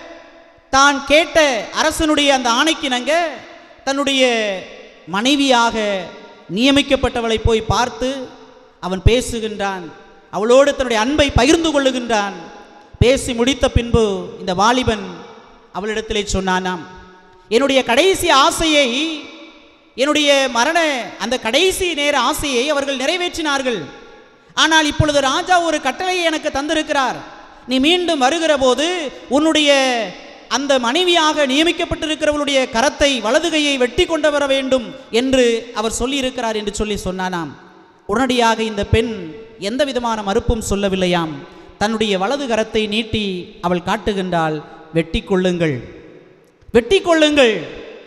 தான் கேட்ட அரசனுடைய அந்த ஆணைக்கிணங்க தன்னுடைய மனைவியாக நியமிக்கப்பட்டவளை போய் பார்த்து அவன் பேசுகின்றான் அவளோடு தன்னுடைய அன்பை பகிர்ந்து கொள்ளுகின்றான் பேசி முடித்த பின்பு இந்த வாலிபன் அவளிடத்திலே சொன்னானாம் என்னுடைய கடைசி ஆசையை என்னுடைய மரண அந்த கடைசி நேர ஆசையை அவர்கள் நிறைவேற்றினார்கள் ஆனால் இப்பொழுது ராஜா ஒரு கட்டளையை எனக்கு தந்திருக்கிறார் நீ மீண்டும் வருகிற போது உன்னுடைய அந்த மனைவியாக நியமிக்கப்பட்டிருக்கிறவளுடைய கரத்தை வலது கையை வெட்டி கொண்டு வர வேண்டும் என்று அவர் சொல்லியிருக்கிறார் என்று சொல்லி சொன்னானாம் உடனடியாக இந்த பெண் எந்த விதமான மறுப்பும் சொல்லவில்லையாம் தன்னுடைய வலது கரத்தை நீட்டி அவள் காட்டுகின்றாள் வெட்டி கொள்ளுங்கள் வெட்டி கொள்ளுங்கள்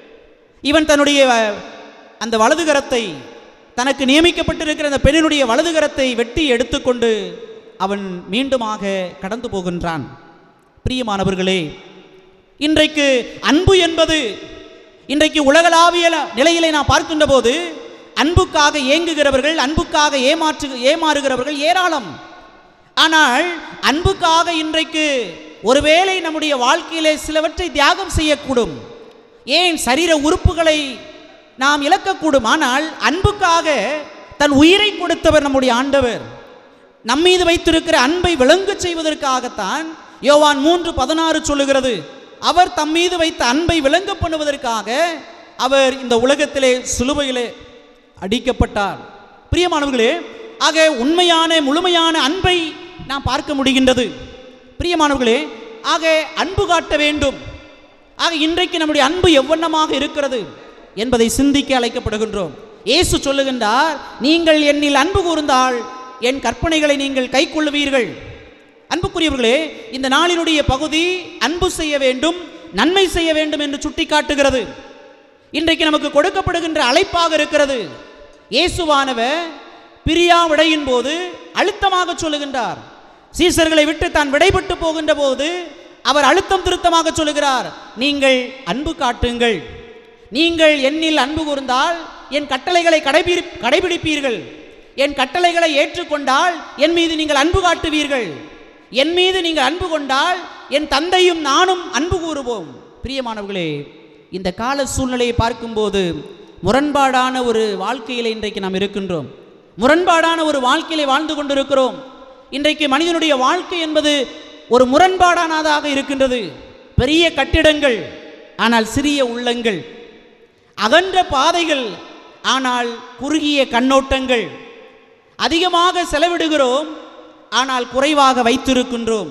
இவன் தன்னுடைய அஹ், அந்த வலது கரத்தை தனக்கு நியமிக்கப்பட்டிருக்கிற அந்த பெண்ணினுடைய வலது கரத்தை வெட்டி எடுத்துக்கொண்டு அவன் மீண்டுமாக கடந்து போகின்றான் பிரியமானவர்களே இன்றைக்கு அன்பு என்பது இன்றைக்கு உலகளாவிய நிலையிலே நான் பார்க்கின்ற போது அன்புக்காக ஏங்குகிறவர்கள் அன்புக்காக ஏமாற்று ஏமாறுகிறவர்கள் ஏராளம் ஆனால் அன்புக்காக இன்றைக்கு ஒருவேளை நம்முடைய வாழ்க்கையிலே சிலவற்றை தியாகம் செய்யக்கூடும் ஏன் சரீர உறுப்புகளை நாம் இழக்கக்கூடும் ஆனால் அன்புக்காக தன் உயிரை கொடுத்தவர் நம்முடைய ஆண்டவர் நம்மீது வைத்திருக்கிற அன்பை விளங்கச் செய்வதற்காகத்தான் யோவான் மூன்று பதினாறு சொல்லுகிறது அவர் தம்மீது வைத்த அன்பை விளங்க பண்ணுவதற்காக அவர் இந்த உலகத்திலே சிலுவையிலே அடிக்கப்பட்டார் பிரியமானவர்களே ஆக உண்மையான முழுமையான அன்பை நாம் பார்க்க முடிகின்றது பிரியமானவர்களே ஆக அன்பு காட்ட வேண்டும் ஆக இன்றைக்கு நம்முடைய அன்பு எவ்வண்ணமாக இருக்கிறது என்பதை சிந்திக்க அழைக்கப்படுகின்றோம் இயேசு சொல்லுகின்றார் நீங்கள் என்னில் அன்பு கூர்ந்தால் என் கற்பனைகளை நீங்கள் கைக்கொள்ளுவீர்கள் அன்புக்குரியவர்களே இந்த நாளினுடைய பகுதி அன்பு செய்ய வேண்டும் நன்மை செய்ய வேண்டும் என்று சுட்டிக்காட்டுகிறது இன்றைக்கு நமக்கு கொடுக்கப்படுகின்ற அழைப்பாக இருக்கிறது இயேசுவானவர் பிரியா விடையின் போது அழுத்தமாக சொல்லுகின்றார் சீசர்களை விட்டு தான் விடைபட்டு போகின்ற போது அவர் அழுத்தம் திருத்தமாக சொல்லுகிறார் நீங்கள் அன்பு காட்டுங்கள் நீங்கள் என்னில் அன்பு கூர்ந்தால் என் கட்டளைகளை கடைபிடி கடைபிடிப்பீர்கள் என் கட்டளைகளை ஏற்றுக்கொண்டால் என் மீது நீங்கள் அன்பு காட்டுவீர்கள் என் மீது நீங்கள் அன்பு கொண்டால் என் தந்தையும் நானும் அன்பு கூறுவோம் பிரியமானவர்களே இந்த கால சூழ்நிலையை பார்க்கும்போது முரண்பாடான ஒரு வாழ்க்கையிலே இன்றைக்கு நாம் இருக்கின்றோம் முரண்பாடான ஒரு வாழ்க்கையிலே வாழ்ந்து கொண்டிருக்கிறோம் இன்றைக்கு மனிதனுடைய வாழ்க்கை என்பது ஒரு முரண்பாடானதாக இருக்கின்றது பெரிய கட்டிடங்கள் ஆனால் சிறிய உள்ளங்கள் அகன்ற பாதைகள் ஆனால் குறுகிய கண்ணோட்டங்கள் அதிகமாக செலவிடுகிறோம் ஆனால் குறைவாக வைத்திருக்கின்றோம்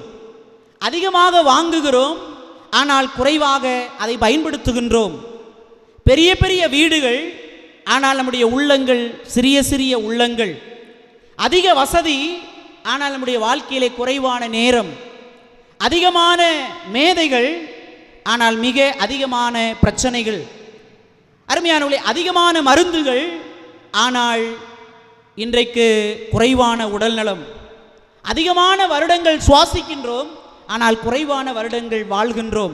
அதிகமாக வாங்குகிறோம் ஆனால் குறைவாக அதை பயன்படுத்துகின்றோம் பெரிய பெரிய வீடுகள் ஆனால் நம்முடைய உள்ளங்கள் சிறிய சிறிய உள்ளங்கள் அதிக வசதி ஆனால் நம்முடைய வாழ்க்கையிலே குறைவான நேரம் அதிகமான மேதைகள் ஆனால் மிக அதிகமான பிரச்சனைகள் அருமையானவர்களே அதிகமான மருந்துகள் ஆனால் இன்றைக்கு குறைவான உடல்நலம் அதிகமான வருடங்கள் சுவாசிக்கின்றோம் ஆனால் குறைவான வருடங்கள் வாழ்கின்றோம்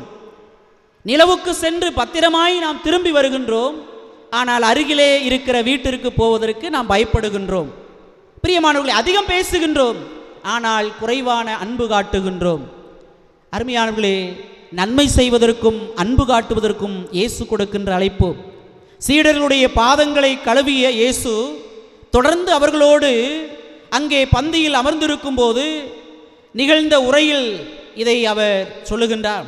நிலவுக்கு சென்று பத்திரமாய் நாம் திரும்பி வருகின்றோம் ஆனால் அருகிலே இருக்கிற வீட்டிற்கு போவதற்கு நாம் பயப்படுகின்றோம் பிரியமானவர்களை அதிகம் பேசுகின்றோம் ஆனால் குறைவான அன்பு காட்டுகின்றோம் அருமையானவர்களே நன்மை செய்வதற்கும் அன்பு காட்டுவதற்கும் இயேசு கொடுக்கின்ற அழைப்பு சீடர்களுடைய பாதங்களை கழுவிய இயேசு தொடர்ந்து அவர்களோடு அங்கே பந்தியில் அமர்ந்திருக்கும் போது நிகழ்ந்த உரையில் இதை அவர் சொல்லுகின்றார்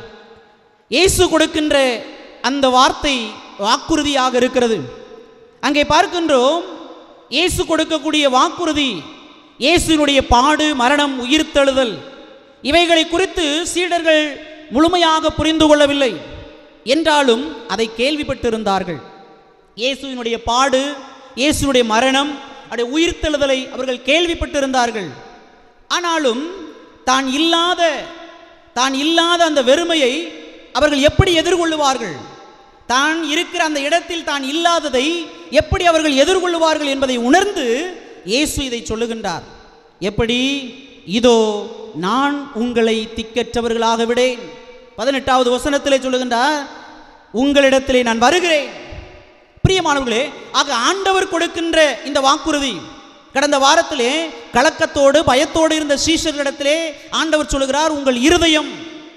இயேசு கொடுக்கின்ற அந்த வார்த்தை வாக்குறுதியாக இருக்கிறது அங்கே பார்க்கின்றோம் இயேசு கொடுக்கக்கூடிய வாக்குறுதி இயேசுவினுடைய பாடு மரணம் உயிர்த்தெழுதல் இவைகளை குறித்து சீடர்கள் முழுமையாக புரிந்து கொள்ளவில்லை என்றாலும் அதை கேள்விப்பட்டிருந்தார்கள் இயேசுவினுடைய பாடு இயேசுவினுடைய மரணம் அவருடைய உயிர்த்தெழுதலை அவர்கள் கேள்விப்பட்டிருந்தார்கள் ஆனாலும் தான் இல்லாத தான் இல்லாத அந்த வெறுமையை அவர்கள் எப்படி எதிர்கொள்ளுவார்கள் தான் இருக்கிற அந்த இடத்தில் தான் இல்லாததை எப்படி அவர்கள் எதிர்கொள்ளுவார்கள் என்பதை உணர்ந்து இயேசு இதை சொல்லுகின்றார் எப்படி இதோ நான் உங்களை திக்கற்றவர்களாக விடேன் பதினெட்டாவது வசனத்திலே சொல்லுகின்றார் உங்களிடத்திலே நான் வருகிறேன் பிரியமானவர்களே ஆக ஆண்டவர் கொடுக்கின்ற இந்த வாக்குறுதி கடந்த வாரத்திலே கலக்கத்தோடு பயத்தோடு இருந்த சீஷர்களிடத்திலே ஆண்டவர் சொல்லுகிறார் உங்கள் இருதயம்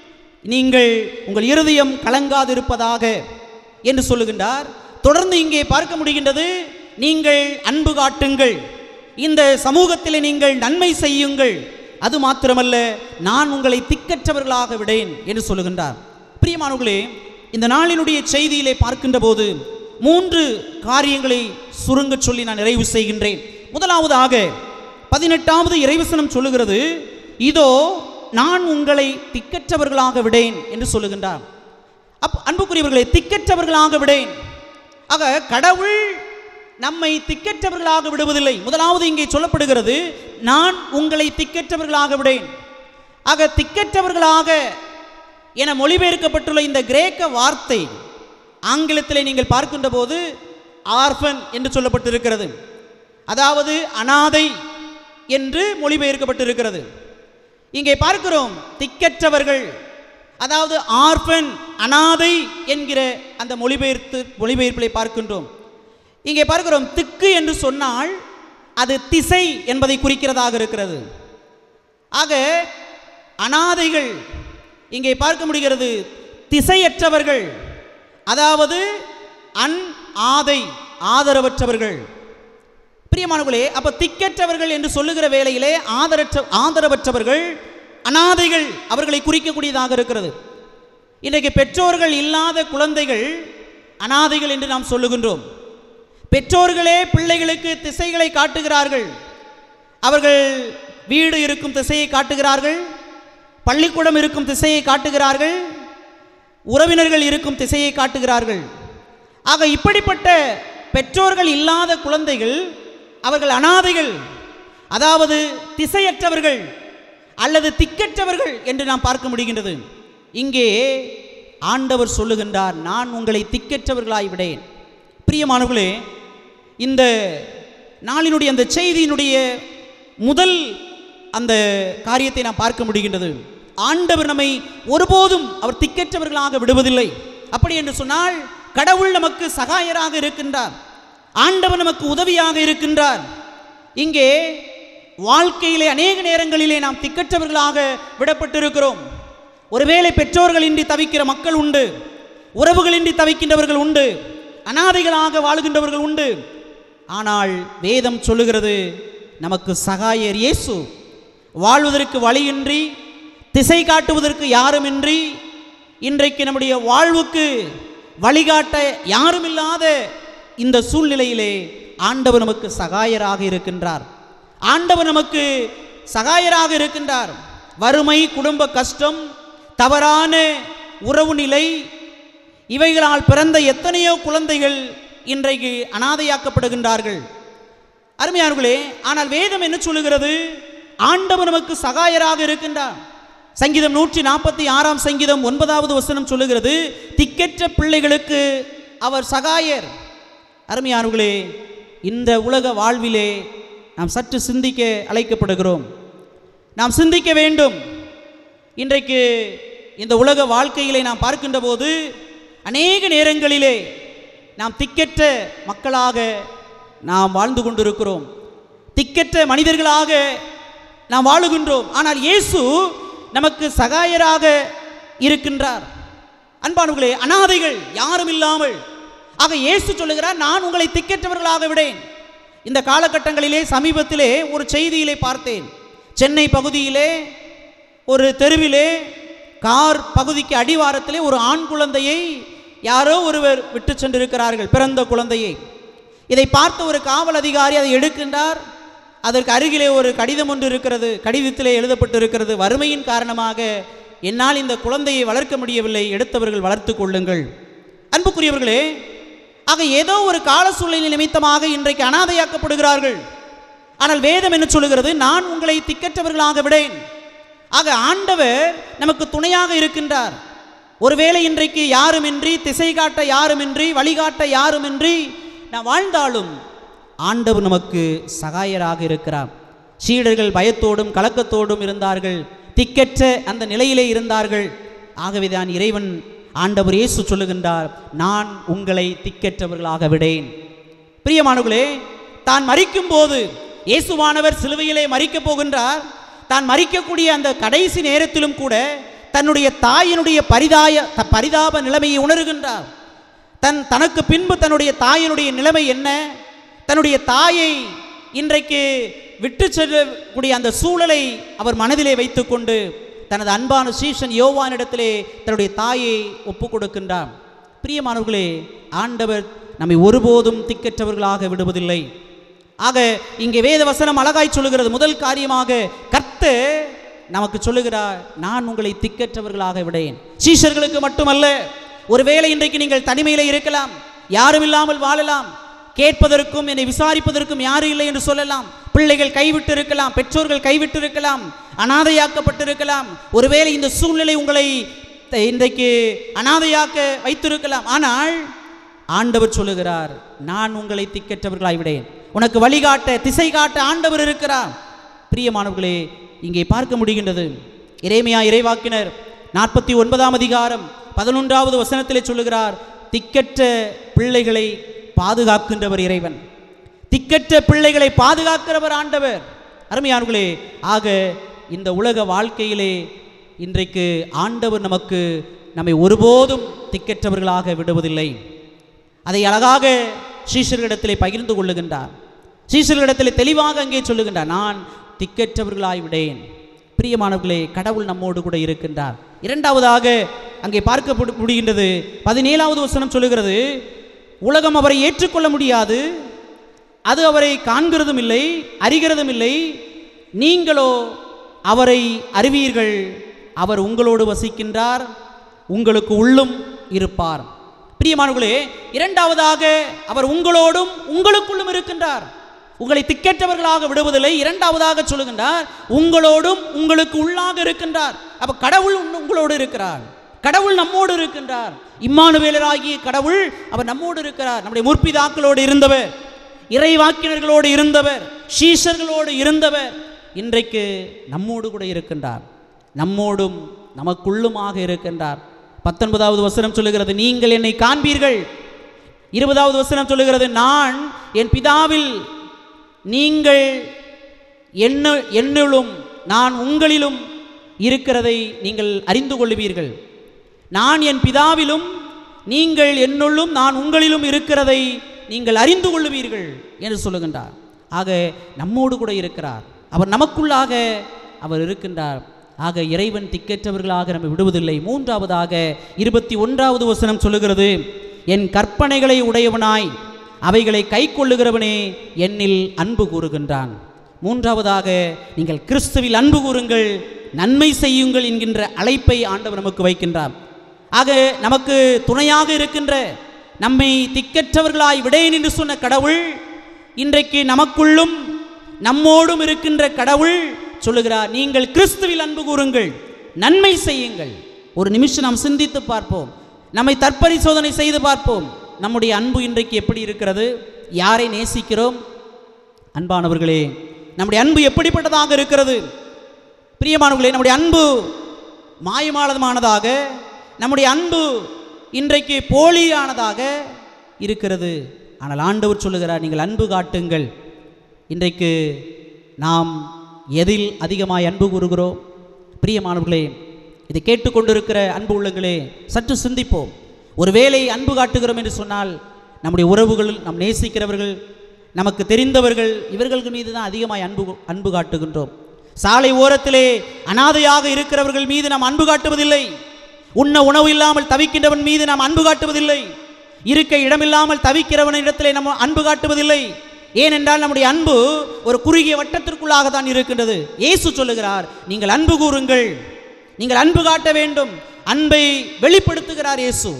நீங்கள் உங்கள் இருதயம் கலங்காதிருப்பதாக என்று சொல்லுகின்றார் தொடர்ந்து இங்கே பார்க்க முடிகின்றது நீங்கள் அன்பு காட்டுங்கள் இந்த சமூகத்திலே நீங்கள் நன்மை செய்யுங்கள் அது மாத்திரமல்ல நான் உங்களை திக்கற்றவர்களாக விடேன் என்று சொல்லுகின்றார் பிரியமானவர்களே இந்த நாளினுடைய செய்தியிலே பார்க்கின்ற போது மூன்று காரியங்களை சுருங்கச் சொல்லி நான் நிறைவு செய்கின்றேன் முதலாவதாக பதினெட்டாவது இறைவசனம் சொல்லுகிறது இதோ நான் உங்களை திக்கற்றவர்களாக விடேன் என்று சொல்லுகின்றார் அப் அன்புக்குரியவர்களை திக்கற்றவர்களாக விடேன் ஆக கடவுள் நம்மை திக்கற்றவர்களாக விடுவதில்லை முதலாவது இங்கே சொல்லப்படுகிறது நான் உங்களை திக்கற்றவர்களாக விடேன் ஆக திக்கற்றவர்களாக என மொழிபெயர்க்கப்பட்டுள்ள இந்த கிரேக்க வார்த்தை ஆங்கிலத்திலே நீங்கள் பார்க்கின்ற போது ஆர்ஃபன் என்று சொல்லப்பட்டிருக்கிறது அதாவது அனாதை என்று மொழிபெயர்க்கப்பட்டிருக்கிறது இங்கே பார்க்கிறோம் திக்கற்றவர்கள் அதாவது ஆர்ஃபன் அனாதை என்கிற அந்த மொழிபெயர்த்து மொழிபெயர்ப்பிலை பார்க்கின்றோம் இங்கே பார்க்கிறோம் திக்கு என்று சொன்னால் அது திசை என்பதை குறிக்கிறதாக இருக்கிறது ஆக அனாதைகள் இங்கே பார்க்க முடிகிறது திசையற்றவர்கள் அதாவது அன் ஆதை ஆதரவற்றவர்கள் பிரியமானவர்களே அப்ப திக்கற்றவர்கள் என்று சொல்லுகிற வேளையிலே ஆதரற்ற ஆதரவற்றவர்கள் அனாதைகள் அவர்களை குறிக்கக்கூடியதாக இருக்கிறது இன்றைக்கு பெற்றோர்கள் இல்லாத குழந்தைகள் அனாதைகள் என்று நாம் சொல்லுகின்றோம் பெற்றோர்களே பிள்ளைகளுக்கு திசைகளை காட்டுகிறார்கள் அவர்கள் வீடு இருக்கும் திசையை காட்டுகிறார்கள் பள்ளிக்கூடம் இருக்கும் திசையை காட்டுகிறார்கள் உறவினர்கள் இருக்கும் திசையை காட்டுகிறார்கள் ஆக இப்படிப்பட்ட பெற்றோர்கள் இல்லாத குழந்தைகள் அவர்கள் அனாதைகள் அதாவது திசையற்றவர்கள் அல்லது திக்கற்றவர்கள் என்று நாம் பார்க்க முடிகின்றது இங்கே ஆண்டவர் சொல்லுகின்றார் நான் உங்களை திக்கற்றவர்களாய் விடேன் பிரியமானவர்களே இந்த நாளினுடைய அந்த செய்தியினுடைய முதல் அந்த காரியத்தை நாம் பார்க்க முடிகின்றது ஆண்டவர் நம்மை ஒருபோதும் அவர் திக்கற்றவர்களாக விடுவதில்லை அப்படி என்று சொன்னால் கடவுள் நமக்கு சகாயராக இருக்கின்றார் ஆண்டவர் நமக்கு உதவியாக இருக்கின்றார் இங்கே வாழ்க்கையிலே அநேக நேரங்களிலே நாம் திக்கற்றவர்களாக விடப்பட்டிருக்கிறோம் ஒருவேளை பெற்றோர்களின்றி தவிக்கிற மக்கள் உண்டு உறவுகளின்றி தவிக்கின்றவர்கள் உண்டு அனாதைகளாக வாழுகின்றவர்கள் உண்டு ஆனால் வேதம் சொல்லுகிறது நமக்கு சகாயர் இயேசு வாழ்வதற்கு வழியின்றி திசை காட்டுவதற்கு யாருமின்றி இன்றைக்கு நம்முடைய வாழ்வுக்கு வழிகாட்ட யாருமில்லாத இந்த சூழ்நிலையிலே ஆண்டவர் நமக்கு சகாயராக இருக்கின்றார் ஆண்டவர் நமக்கு சகாயராக இருக்கின்றார் வறுமை குடும்ப கஷ்டம் தவறான உறவு நிலை இவைகளால் பிறந்த எத்தனையோ குழந்தைகள் இன்றைக்கு அனாதையாக்கப்படுகின்றார்கள் அருமையானவர்களே ஆனால் வேதம் என்ன சொல்லுகிறது ஆண்டவர் நமக்கு சகாயராக இருக்கின்றார் சங்கீதம் நூற்றி நாற்பத்தி ஆறாம் சங்கீதம் ஒன்பதாவது வசனம் சொல்லுகிறது திக்கற்ற பிள்ளைகளுக்கு அவர் சகாயர் அருமையானவர்களே இந்த உலக வாழ்விலே நாம் சற்று சிந்திக்க அழைக்கப்படுகிறோம் நாம் சிந்திக்க வேண்டும் இன்றைக்கு இந்த உலக வாழ்க்கையிலே நாம் பார்க்கின்ற போது அநேக நேரங்களிலே நாம் திக்கற்ற மக்களாக நாம் வாழ்ந்து கொண்டிருக்கிறோம் திக்கற்ற மனிதர்களாக நாம் வாழுகின்றோம் ஆனால் இயேசு நமக்கு சகாயராக இருக்கின்றார் அன்பானவர்களே அனாதைகள் யாரும் இல்லாமல் ஆக இயேசு சொல்லுகிறார் நான் உங்களை திக்கற்றவர்களாக விடேன் இந்த காலகட்டங்களிலே சமீபத்திலே ஒரு செய்தியிலே பார்த்தேன் சென்னை பகுதியிலே ஒரு தெருவிலே கார் பகுதிக்கு அடிவாரத்திலே ஒரு ஆண் குழந்தையை யாரோ ஒருவர் விட்டு சென்றிருக்கிறார்கள் பிறந்த குழந்தையை இதை பார்த்த ஒரு காவல் அதிகாரி அதை எடுக்கின்றார் அதற்கு அருகிலே ஒரு கடிதம் ஒன்று இருக்கிறது கடிதத்திலே எழுதப்பட்டிருக்கிறது வறுமையின் காரணமாக என்னால் இந்த குழந்தையை வளர்க்க முடியவில்லை எடுத்தவர்கள் வளர்த்து கொள்ளுங்கள் அன்புக்குரியவர்களே ஆக ஏதோ ஒரு கால சூழ்நிலை நிமித்தமாக இன்றைக்கு அனாதையாக்கப்படுகிறார்கள் ஆனால் வேதம் என்ன சொல்லுகிறது நான் உங்களை திக்கற்றவர்களாக விடேன் ஆக ஆண்டவர் நமக்கு துணையாக இருக்கின்றார் ஒருவேளை இன்றைக்கு யாருமின்றி திசை காட்ட யாருமின்றி வழிகாட்ட யாருமின்றி நாம் வாழ்ந்தாலும் ஆண்டவர் நமக்கு சகாயராக இருக்கிறார் சீடர்கள் பயத்தோடும் கலக்கத்தோடும் இருந்தார்கள் திக்கற்ற அந்த நிலையிலே இருந்தார்கள் ஆகவேதான் இறைவன் ஆண்டவர் இயேசு சொல்லுகின்றார் நான் உங்களை திக்கற்றவர்களாக விடேன் பிரியமானவர்களே தான் மறிக்கும் போது இயேசுவானவர் சிலுவையிலே மறிக்கப் போகின்றார் தான் மறிக்கக்கூடிய அந்த கடைசி நேரத்திலும் கூட தன்னுடைய தாயினுடைய பரிதாய த- பரிதாப நிலைமையை உணர்கின்றார் தன் தனக்கு பின்பு தன்னுடைய தாயினுடைய நிலைமை என்ன தன்னுடைய தாயை இன்றைக்கு விட்டு செல்லக்கூடிய அந்த சூழலை அவர் மனதிலே வைத்துக்கொண்டு தனது அன்பான சீஷன் யோவானிடத்திலே தன்னுடைய தாயை ஒப்புக் கொடுக்கின்றார் பிரியமானவர்களே ஆண்டவர் நம்மை ஒருபோதும் திக்கற்றவர்களாக விடுவதில்லை ஆக இங்கே வேத வசனம் அழகாய் சொல்லுகிறது முதல் காரியமாக கர்த்தர் நமக்கு சொல்லுகிறார் நான் உங்களை திக்கற்றவர்களாக விடேன் சீஷர்களுக்கு மட்டுமல்ல ஒருவேளை இன்றைக்கு நீங்கள் தனிமையிலே இருக்கலாம் யாரும் இல்லாமல் வாழலாம் கேட்பதற்கும் என்னை விசாரிப்பதற்கும் யாரும் இல்லை என்று சொல்லலாம் பிள்ளைகள் கைவிட்டு இருக்கலாம் பெற்றோர்கள் கைவிட்டு இருக்கலாம் அனாதையாக்கப்பட்டிருக்கலாம் ஒருவேளை இந்த சூழ்நிலை உங்களை த- இன்றைக்கு அனாதையாக்க வைத்திருக்கலாம் ஆனால் ஆண்டவர் சொல்லுகிறார் நான் உங்களை திக்கற்றவர்களாய் விடேன் உனக்கு வழிகாட்ட திசை காட்ட ஆண்டவர் இருக்கிறார் பிரியமானவர்களே இங்கே பார்க்க முடிகின்றது இறைமையா இறைவாக்கினர் நாற்பத்தி ஒன்பதாம் அதிகாரம் பதினொன்றாவது வசனத்திலே சொல்லுகிறார் திக்கற்ற பிள்ளைகளை பாதுகாக்கின்றவர் இறைவன் திக்கற்ற பிள்ளைகளை பாதுகாக்கிறவர் ஆண்டவர் அருமையானவர்களே ஆக இந்த உலக வாழ்க்கையிலே இன்றைக்கு ஆண்டவர் நமக்கு நம்மை ஒருபோதும் திக்கற்றவர்களாக விடுவதில்லை அதை அழகாக சீஷர்களிடத்திலே பகிர்ந்து கொள்ளுகின்றார் சீஷர்களிடத்திலே தெளிவாக அங்கே சொல்லுகின்றார் நான் திக்கற்றவர்களாய் விடேன் பிரியமானவர்களே கடவுள் நம்மோடு கூட இருக்கின்றார் இரண்டாவதாக அங்கே பார்க்க முடிகின்றது பதினேழாவது வசனம் சொல்லுகிறது உலகம் அவரை ஏற்றுக்கொள்ள முடியாது அது அவரை காண்கிறதும் இல்லை அறிகிறதும் இல்லை நீங்களோ அவரை அறிவீர்கள் அவர் உங்களோடு வசிக்கின்றார் உங்களுக்கு உள்ளும் இருப்பார் பிரியமானவர்களே இரண்டாவதாக அவர் உங்களோடும் உங்களுக்குள்ளும் இருக்கின்றார் உங்களை திக்கற்றவர்களாக விடுவதில்லை இரண்டாவதாக சொல்லுகின்றார் உங்களோடும் உங்களுக்கு உள்ளாக இருக்கின்றார் அப்ப கடவுள் உன்- உங்களோடு இருக்கிறார் கடவுள் நம்மோடு இருக்கின்றார் இம்மானுவேலராகிய கடவுள் அவர் நம்மோடு இருக்கிறார் நம்முடைய முற்பிதாக்களோடு இருந்தவர் இறைவாக்கினர்களோடு இருந்தவர் சீஷர்களோடு இருந்தவர் இன்றைக்கு நம்மோடு கூட இருக்கின்றார் நம்மோடும் நமக்குள்ளுமாக இருக்கின்றார் பத்தொன்பதாவது வசனம் சொல்லுகிறது நீங்கள் என்னை காண்பீர்கள் இருபதாவது வசனம் சொல்லுகிறது நான் என் பிதாவில் நீங்கள் என்ன என்னிலும் நான் உங்களிலும் இருக்கிறதை நீங்கள் அறிந்து கொள்வீர்கள் நான் என் பிதாவிலும் நீங்கள் என்னுள்ளும் நான் உங்களிலும் இருக்கிறதை நீங்கள் அறிந்து கொள்ளுவீர்கள் என்று சொல்லுகின்றார் ஆக நம்மோடு கூட இருக்கிறார் அவர் நமக்குள்ளாக அவர் இருக்கின்றார் ஆக இறைவன் திக்கற்றவர்களாக நம்ம விடுவதில்லை மூன்றாவதாக இருபத்தி ஒன்றாவது வசனம் சொல்லுகிறது என் கற்பனைகளை உடையவனாய் அவைகளை கை கொள்ளுகிறவனே என்னில் அன்பு கூறுகின்றான் மூன்றாவதாக நீங்கள் கிறிஸ்துவில் அன்பு கூறுங்கள் நன்மை செய்யுங்கள் என்கின்ற அழைப்பை ஆண்டவர் நமக்கு வைக்கின்றார் ஆக நமக்கு துணையாக இருக்கின்ற நம்மை திக்கற்றவர்களாய் விடேன் என்று சொன்ன கடவுள் இன்றைக்கு நமக்குள்ளும் நம்மோடும் இருக்கின்ற கடவுள் சொல்லுகிறார் நீங்கள் கிறிஸ்துவில் அன்பு கூறுங்கள் நன்மை செய்யுங்கள் ஒரு நிமிஷம் நாம் சிந்தித்து பார்ப்போம் நம்மை தற்பரிசோதனை செய்து பார்ப்போம் நம்முடைய அன்பு இன்றைக்கு எப்படி இருக்கிறது யாரை நேசிக்கிறோம் அன்பானவர்களே நம்முடைய அன்பு எப்படிப்பட்டதாக இருக்கிறது பிரியமானவர்களே நம்முடைய அன்பு மாயமானதமானதாக நம்முடைய அன்பு இன்றைக்கு போலியானதாக இருக்கிறது ஆனால் ஆண்டவர் சொல்லுகிறார் நீங்கள் அன்பு காட்டுங்கள் இன்றைக்கு நாம் எதில் அதிகமாய் அன்பு கூறுகிறோம் பிரியமானவர்களே இதை கேட்டுக்கொண்டிருக்கிற அன்பு உள்ளங்களே சற்று சிந்திப்போம் ஒருவேளை அன்பு காட்டுகிறோம் என்று சொன்னால் நம்முடைய உறவுகள் நம் நேசிக்கிறவர்கள் நமக்கு தெரிந்தவர்கள் இவர்களுக்கு மீது தான் அதிகமாய் அன்பு அன்பு காட்டுகின்றோம் சாலை ஓரத்திலே அனாதையாக இருக்கிறவர்கள் மீது நாம் அன்பு காட்டுவதில்லை உண்ண உணவு இல்லாமல் தவிக்கின்றவன் மீது நாம் அன்பு காட்டுவதில்லை இருக்க இடமில்லாமல் தவிக்கிறவனிடத்திலே நம்ம அன்பு காட்டுவதில்லை ஏனென்றால் நம்முடைய அன்பு ஒரு குறுகிய வட்டத்திற்குள்ளாக தான் இருக்கின்றது இயேசு சொல்லுகிறார் நீங்கள் அன்பு கூறுங்கள் நீங்கள் அன்பு காட்ட வேண்டும் அன்பை வெளிப்படுத்துகிறார் இயேசு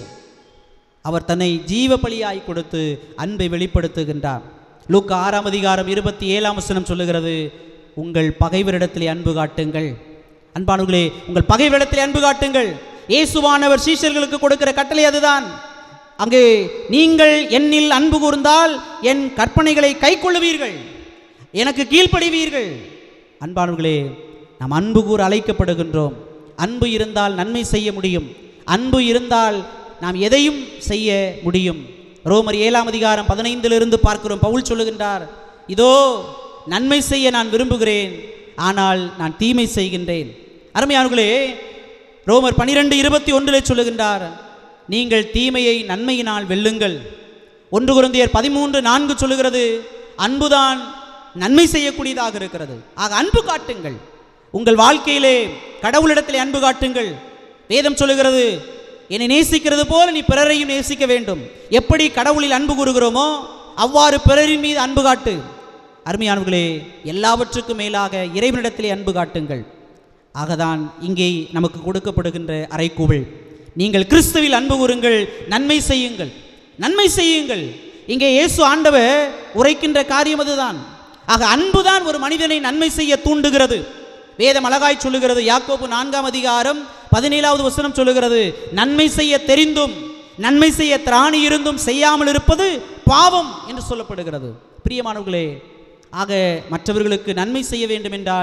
அவர் தன்னை ஜீவ பலியாய் கொடுத்து அன்பை வெளிப்படுத்துகின்றார் லூக்கா ஆறாம் அதிகாரம் இருபத்தி ஏழாம் வசனம் சொல்லுகிறது உங்கள் பகைவரிடத்திலே அன்பு காட்டுங்கள் அன்பானவர்களே உங்கள் பகைவரிடத்திலே அன்பு காட்டுங்கள் இயேசுவானவர் சீஷர்களுக்கு கொடுக்கிற கட்டளை அதுதான் அங்கே நீங்கள் என்னில் அன்பு கூர்ந்தால் என் கற்பனைகளை கைக்கொள்ளுவீர்கள் எனக்கு கீழ்ப்படிவீர்கள் அன்பானவர்களே நாம் அன்பு கூற அழைக்கப்படுகின்றோம் அன்பு இருந்தால் நன்மை செய்ய முடியும் அன்பு இருந்தால் நாம் எதையும் செய்ய முடியும் ரோமர் ஏழாம் அதிகாரம் பதினைந்திலிருந்து பார்க்கிறோம் பவுல் சொல்லுகின்றார் இதோ நன்மை செய்ய நான் விரும்புகிறேன் ஆனால் நான் தீமை செய்கின்றேன் அருமையானவர்களே ரோமர் பனிரெண்டு இருபத்தி ஒன்றிலே சொல்லுகின்றார் நீங்கள் தீமையை நன்மையினால் வெல்லுங்கள் ஒன்று குருந்தியர் பதிமூன்று நான்கு சொல்லுகிறது அன்புதான் நன்மை செய்யக்கூடியதாக இருக்கிறது ஆக அன்பு காட்டுங்கள் உங்கள் வாழ்க்கையிலே கடவுளிடத்திலே அன்பு காட்டுங்கள் வேதம் சொல்லுகிறது என்னை நேசிக்கிறது போல நீ பிறரையும் நேசிக்க வேண்டும் எப்படி கடவுளில் அன்பு கூறுகிறோமோ அவ்வாறு பிறரின் மீது அன்பு காட்டு அருமையானவர்களே எல்லாவற்றுக்கும் மேலாக இறைவனிடத்திலே அன்பு காட்டுங்கள் ஆகதான் இங்கே நமக்கு கொடுக்கப்படுகின்ற அறைகூவல் நீங்கள் கிறிஸ்துவில் அன்பு கூறுங்கள் நன்மை செய்யுங்கள் நன்மை செய்யுங்கள் இங்கே இயேசு ஆண்டவர் உரைக்கின்ற காரியம் அதுதான் ஆக அன்புதான் ஒரு மனிதனை நன்மை செய்ய தூண்டுகிறது வேதம் அழகாய் சொல்லுகிறது யாக்கோபு நான்காம் அதிகாரம் பதினேழாவது வசனம் சொல்லுகிறது நன்மை செய்ய தெரிந்தும் நன்மை செய்ய திராணி இருந்தும் செய்யாமல் இருப்பது பாவம் என்று சொல்லப்படுகிறது பிரியமானவர்களே ஆக மற்றவர்களுக்கு நன்மை செய்ய வேண்டும் என்றால்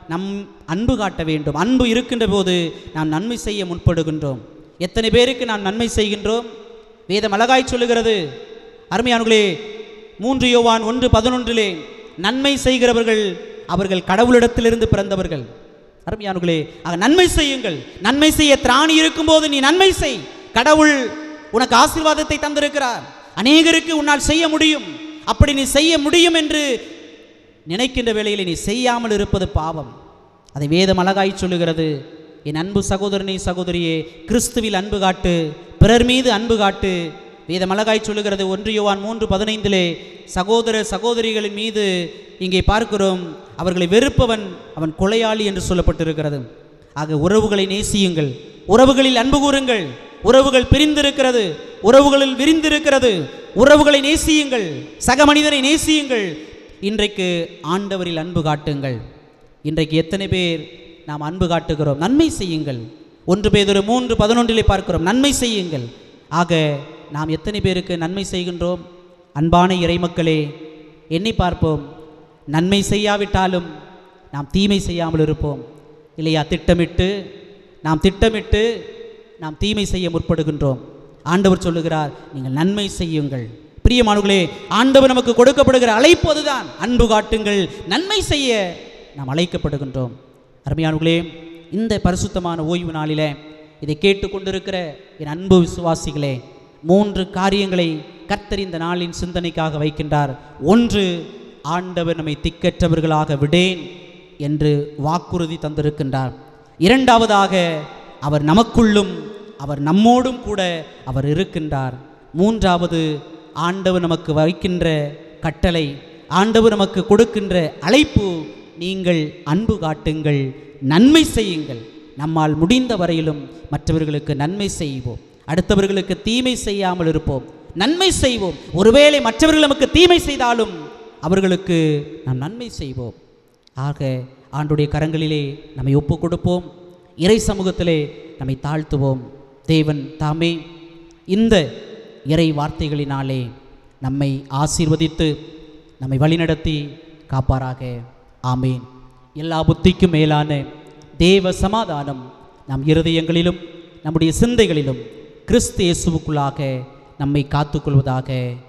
நம் அன்பு காட்ட வேண்டும் அன்பு இருக்கின்ற போது நாம் நன்மை செய்ய முற்படுகின்றோம் எத்தனை பேருக்கு நாம் நன்மை செய்கின்றோம் வேதம் அழகாய் சொல்லுகிறது அருமையானவர்களே மூன்று யோவான் ஒன்று பதினொன்றிலே நன்மை செய்கிறவர்கள் அவர்கள் கடவுளிடத்திலிருந்து பிறந்தவர்கள் அருமையானவர்களே ஆக நன்மை செய்யுங்கள் நன்மை செய்ய திராணி இருக்கும்போது நீ நன்மை செய் கடவுள் உனக்கு ஆசீர்வாதத்தை தந்திருக்கிறார் அநேகருக்கு உன்னால் செய்ய முடியும் அப்படி நீ செய்ய முடியும் என்று நினைக்கின்ற வேளையில் நீ செய்யாமல் இருப்பது பாவம் அதை வேதம் அழகாய் சொல்லுகிறது என் அன்பு சகோதரனே சகோதரியே கிறிஸ்துவில் அன்பு காட்டு பிறர் மீது அன்பு காட்டு வேதம் அழகாய் சொல்லுகிறது ஒன்று யோவான் மூன்று பதினைந்திலே சகோதர சகோதரிகளின் மீது இங்கே பார்க்கிறோம் அவர்களை வெறுப்பவன் அவன் கொலையாளி என்று சொல்லப்பட்டிருக்கிறது ஆக உறவுகளை நேசியுங்கள் உறவுகளில் அன்பு கூறுங்கள் உறவுகள் பிரிந்திருக்கிறது உறவுகளில் விரிந்திருக்கிறது உறவுகளை நேசியுங்கள் சக மனிதனை நேசியுங்கள் இன்றைக்கு ஆண்டவரில் அன்பு காட்டுங்கள் இன்றைக்கு எத்தனை பேர் நாம் அன்பு காட்டுகிறோம் நன்மை செய்யுங்கள் ஒன்று பேதொரு மூன்று பதினொன்றிலே பார்க்கிறோம் நன்மை செய்யுங்கள் ஆக நாம் எத்தனை பேருக்கு நன்மை செய்கின்றோம் அன்பான இறைமக்களே எண்ணி பார்ப்போம் நன்மை செய்யாவிட்டாலும் நாம் தீமை செய்யாமல் இருப்போம் இல்லையா திட்டமிட்டு நாம் திட்டமிட்டு நாம் தீமை செய்ய முற்படுகின்றோம் ஆண்டவர் சொல்லுகிறார் நீங்கள் நன்மை செய்யுங்கள் பிரியமானவர்களே ஆண்டவர் நமக்கு கொடுக்கப்படுகிற அழைப்பு அதுதான் அன்பு காட்டுங்கள் நன்மை செய்ய நாம் அழைக்கப்படுகின்றோம் அருமையானவர்களே இந்த பரிசுத்தமான ஓய்வு நாளிலே இதை கேட்டுக்கொண்டிருக்கிற என் அன்பு விசுவாசிகளே மூன்று காரியங்களை கர்த்தர் இந்த நாளின் சிந்தனைக்காக வைக்கின்றார் ஒன்று ஆண்டவர் நம்மை திக்கற்றவர்களாக விடேன் என்று வாக்குறுதி தந்திருக்கின்றார் இரண்டாவதாக அவர் நமக்குள்ளும் அவர் நம்மோடும் கூட அவர் இருக்கின்றார் மூன்றாவது ஆண்டவர் நமக்கு வைக்கின்ற கட்டளை ஆண்டவர் நமக்கு கொடுக்கின்ற அழைப்பு நீங்கள் அன்பு காட்டுங்கள் நன்மை செய்யுங்கள் நம்மால் முடிந்த வரையிலும் மற்றவர்களுக்கு நன்மை செய்வோம் அடுத்தவர்களுக்கு தீமை செய்யாமல் இருப்போம் நன்மை செய்வோம் ஒருவேளை மற்றவர்கள் நமக்கு தீமை செய்தாலும் அவர்களுக்கு நாம் நன்மை செய்வோம் ஆக ஆண்டுடைய கரங்களிலே நம்மை ஒப்பு கொடுப்போம் இறை சமூகத்திலே நம்மை தாழ்த்துவோம் தேவன் தாமே இந்த இறை வார்த்தைகளினாலே நம்மை ஆசீர்வதித்து நம்மை வழிநடத்தி காப்பாராக ஆமேன் எல்லா புத்திக்கும் மேலான தேவ சமாதானம் நம் இருதயங்களிலும் நம்முடைய சிந்தைகளிலும் கிறிஸ்து இயேசுவுக்குள்ளாக நம்மை காத்துக்கொள்வதாக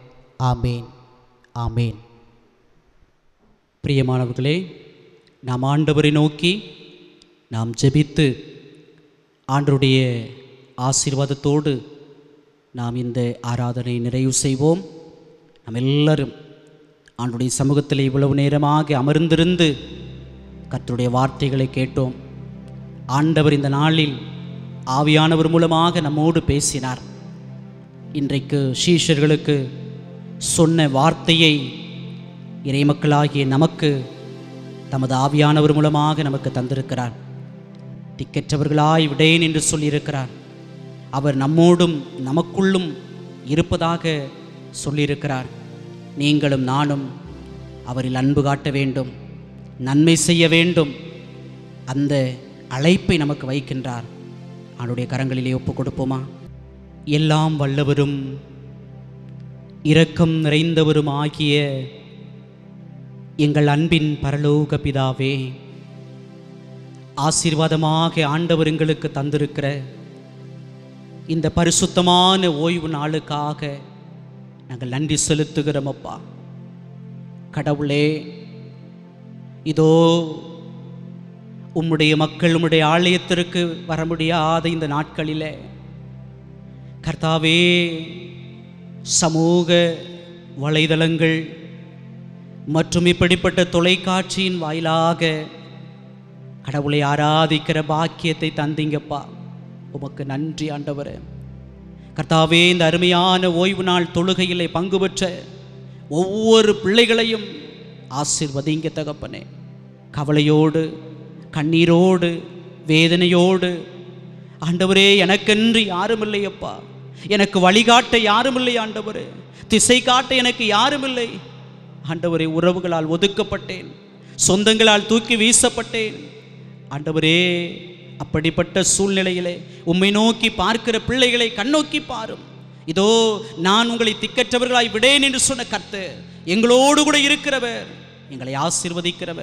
ஆமேன் ஆமேன் பிரியமானவர்களே நாம் ஆண்டவரை நோக்கி நாம் ஜெபித்து ஆண்டருடைய ஆசீர்வாதத்தோடு நாம் இந்த ஆராதனை நிறைவு செய்வோம் நாம் எல்லாரும் ஆண்டுடைய சமூகத்தில் இவ்வளவு நேரமாக அமர்ந்திருந்து கர்த்தருடைய வார்த்தைகளை கேட்டோம் ஆண்டவர் இந்த நாளில் ஆவியானவர் மூலமாக நம்மோடு பேசினார் இன்றைக்கு சீஷர்களுக்கு சொன்ன வார்த்தையை இறைமக்களாகிய நமக்கு தமது ஆவியானவர் மூலமாக நமக்கு தந்திருக்கிறார் திக்கற்றவர்களாய் விடேன் என்று சொல்லியிருக்கிறார் அவர் நம்மோடும் நமக்குள்ளும் இருப்பதாக சொல்லியிருக்கிறார் நீங்களும் நானும் அவரில் அன்பு காட்ட வேண்டும் நன்மை செய்ய வேண்டும் அந்த அழைப்பை நமக்கு வைக்கின்றார் அவனுடைய கரங்களிலே ஒப்பு கொடுப்போமா எல்லாம் வல்லவரும் இரக்கம் நிறைந்தவரும் ஆகிய எங்கள் அன்பின் பரலோக பிதாவே ஆசீர்வாதமாக ஆண்டவர் எங்களுக்கு தந்திருக்கிற இந்த பரிசுத்தமான ஓய்வு நாளுக்காக நாங்கள் நன்றி செலுத்துகிறோம் அப்பா கடவுளே இதோ உம்முடைய மக்கள் உம்முடைய ஆலயத்திற்கு வர முடியாத இந்த நாட்களிலே கர்த்தாவே சமூக வலைதளங்கள் மற்றும் இப்படிப்பட்ட தொலைக்காட்சியின் வாயிலாக கடவுளை ஆராதிக்கிற பாக்கியத்தை தந்தீங்கப்பா உமக்கு நன்றி ஆண்டவரே கர்த்தாவே இந்த அருமையான ஓய்வு நாள் தொழுகையிலே பங்கு பெற்ற ஒவ்வொரு பிள்ளைகளையும் ஆசிர்வதிங்க தகப்பனே கவலையோடு கண்ணீரோடு வேதனையோடு ஆண்டவரே எனக்கென்று யாருமில்லையப்பா எனக்கு வழிகாட்ட யாருமில்லை ஆண்டவரே திசை காட்ட எனக்கு யாருமில்லை ஆண்டவரே உறவுகளால் ஒதுக்கப்பட்டேன் சொந்தங்களால் தூக்கி வீசப்பட்டேன் ஆண்டவரே அப்படிப்பட்ட சூழ்நிலையிலே உம்மை நோக்கி பார்க்கிற பிள்ளைகளை கண்ணோக்கி பாரும் இதோ நான் உங்களை திக்கற்றவர்களாய் விடேன் என்று சொன்ன கர்த்தர் எங்களோடு கூட இருக்கிறவர் எங்களை ஆசீர்வதிக்கிறவர்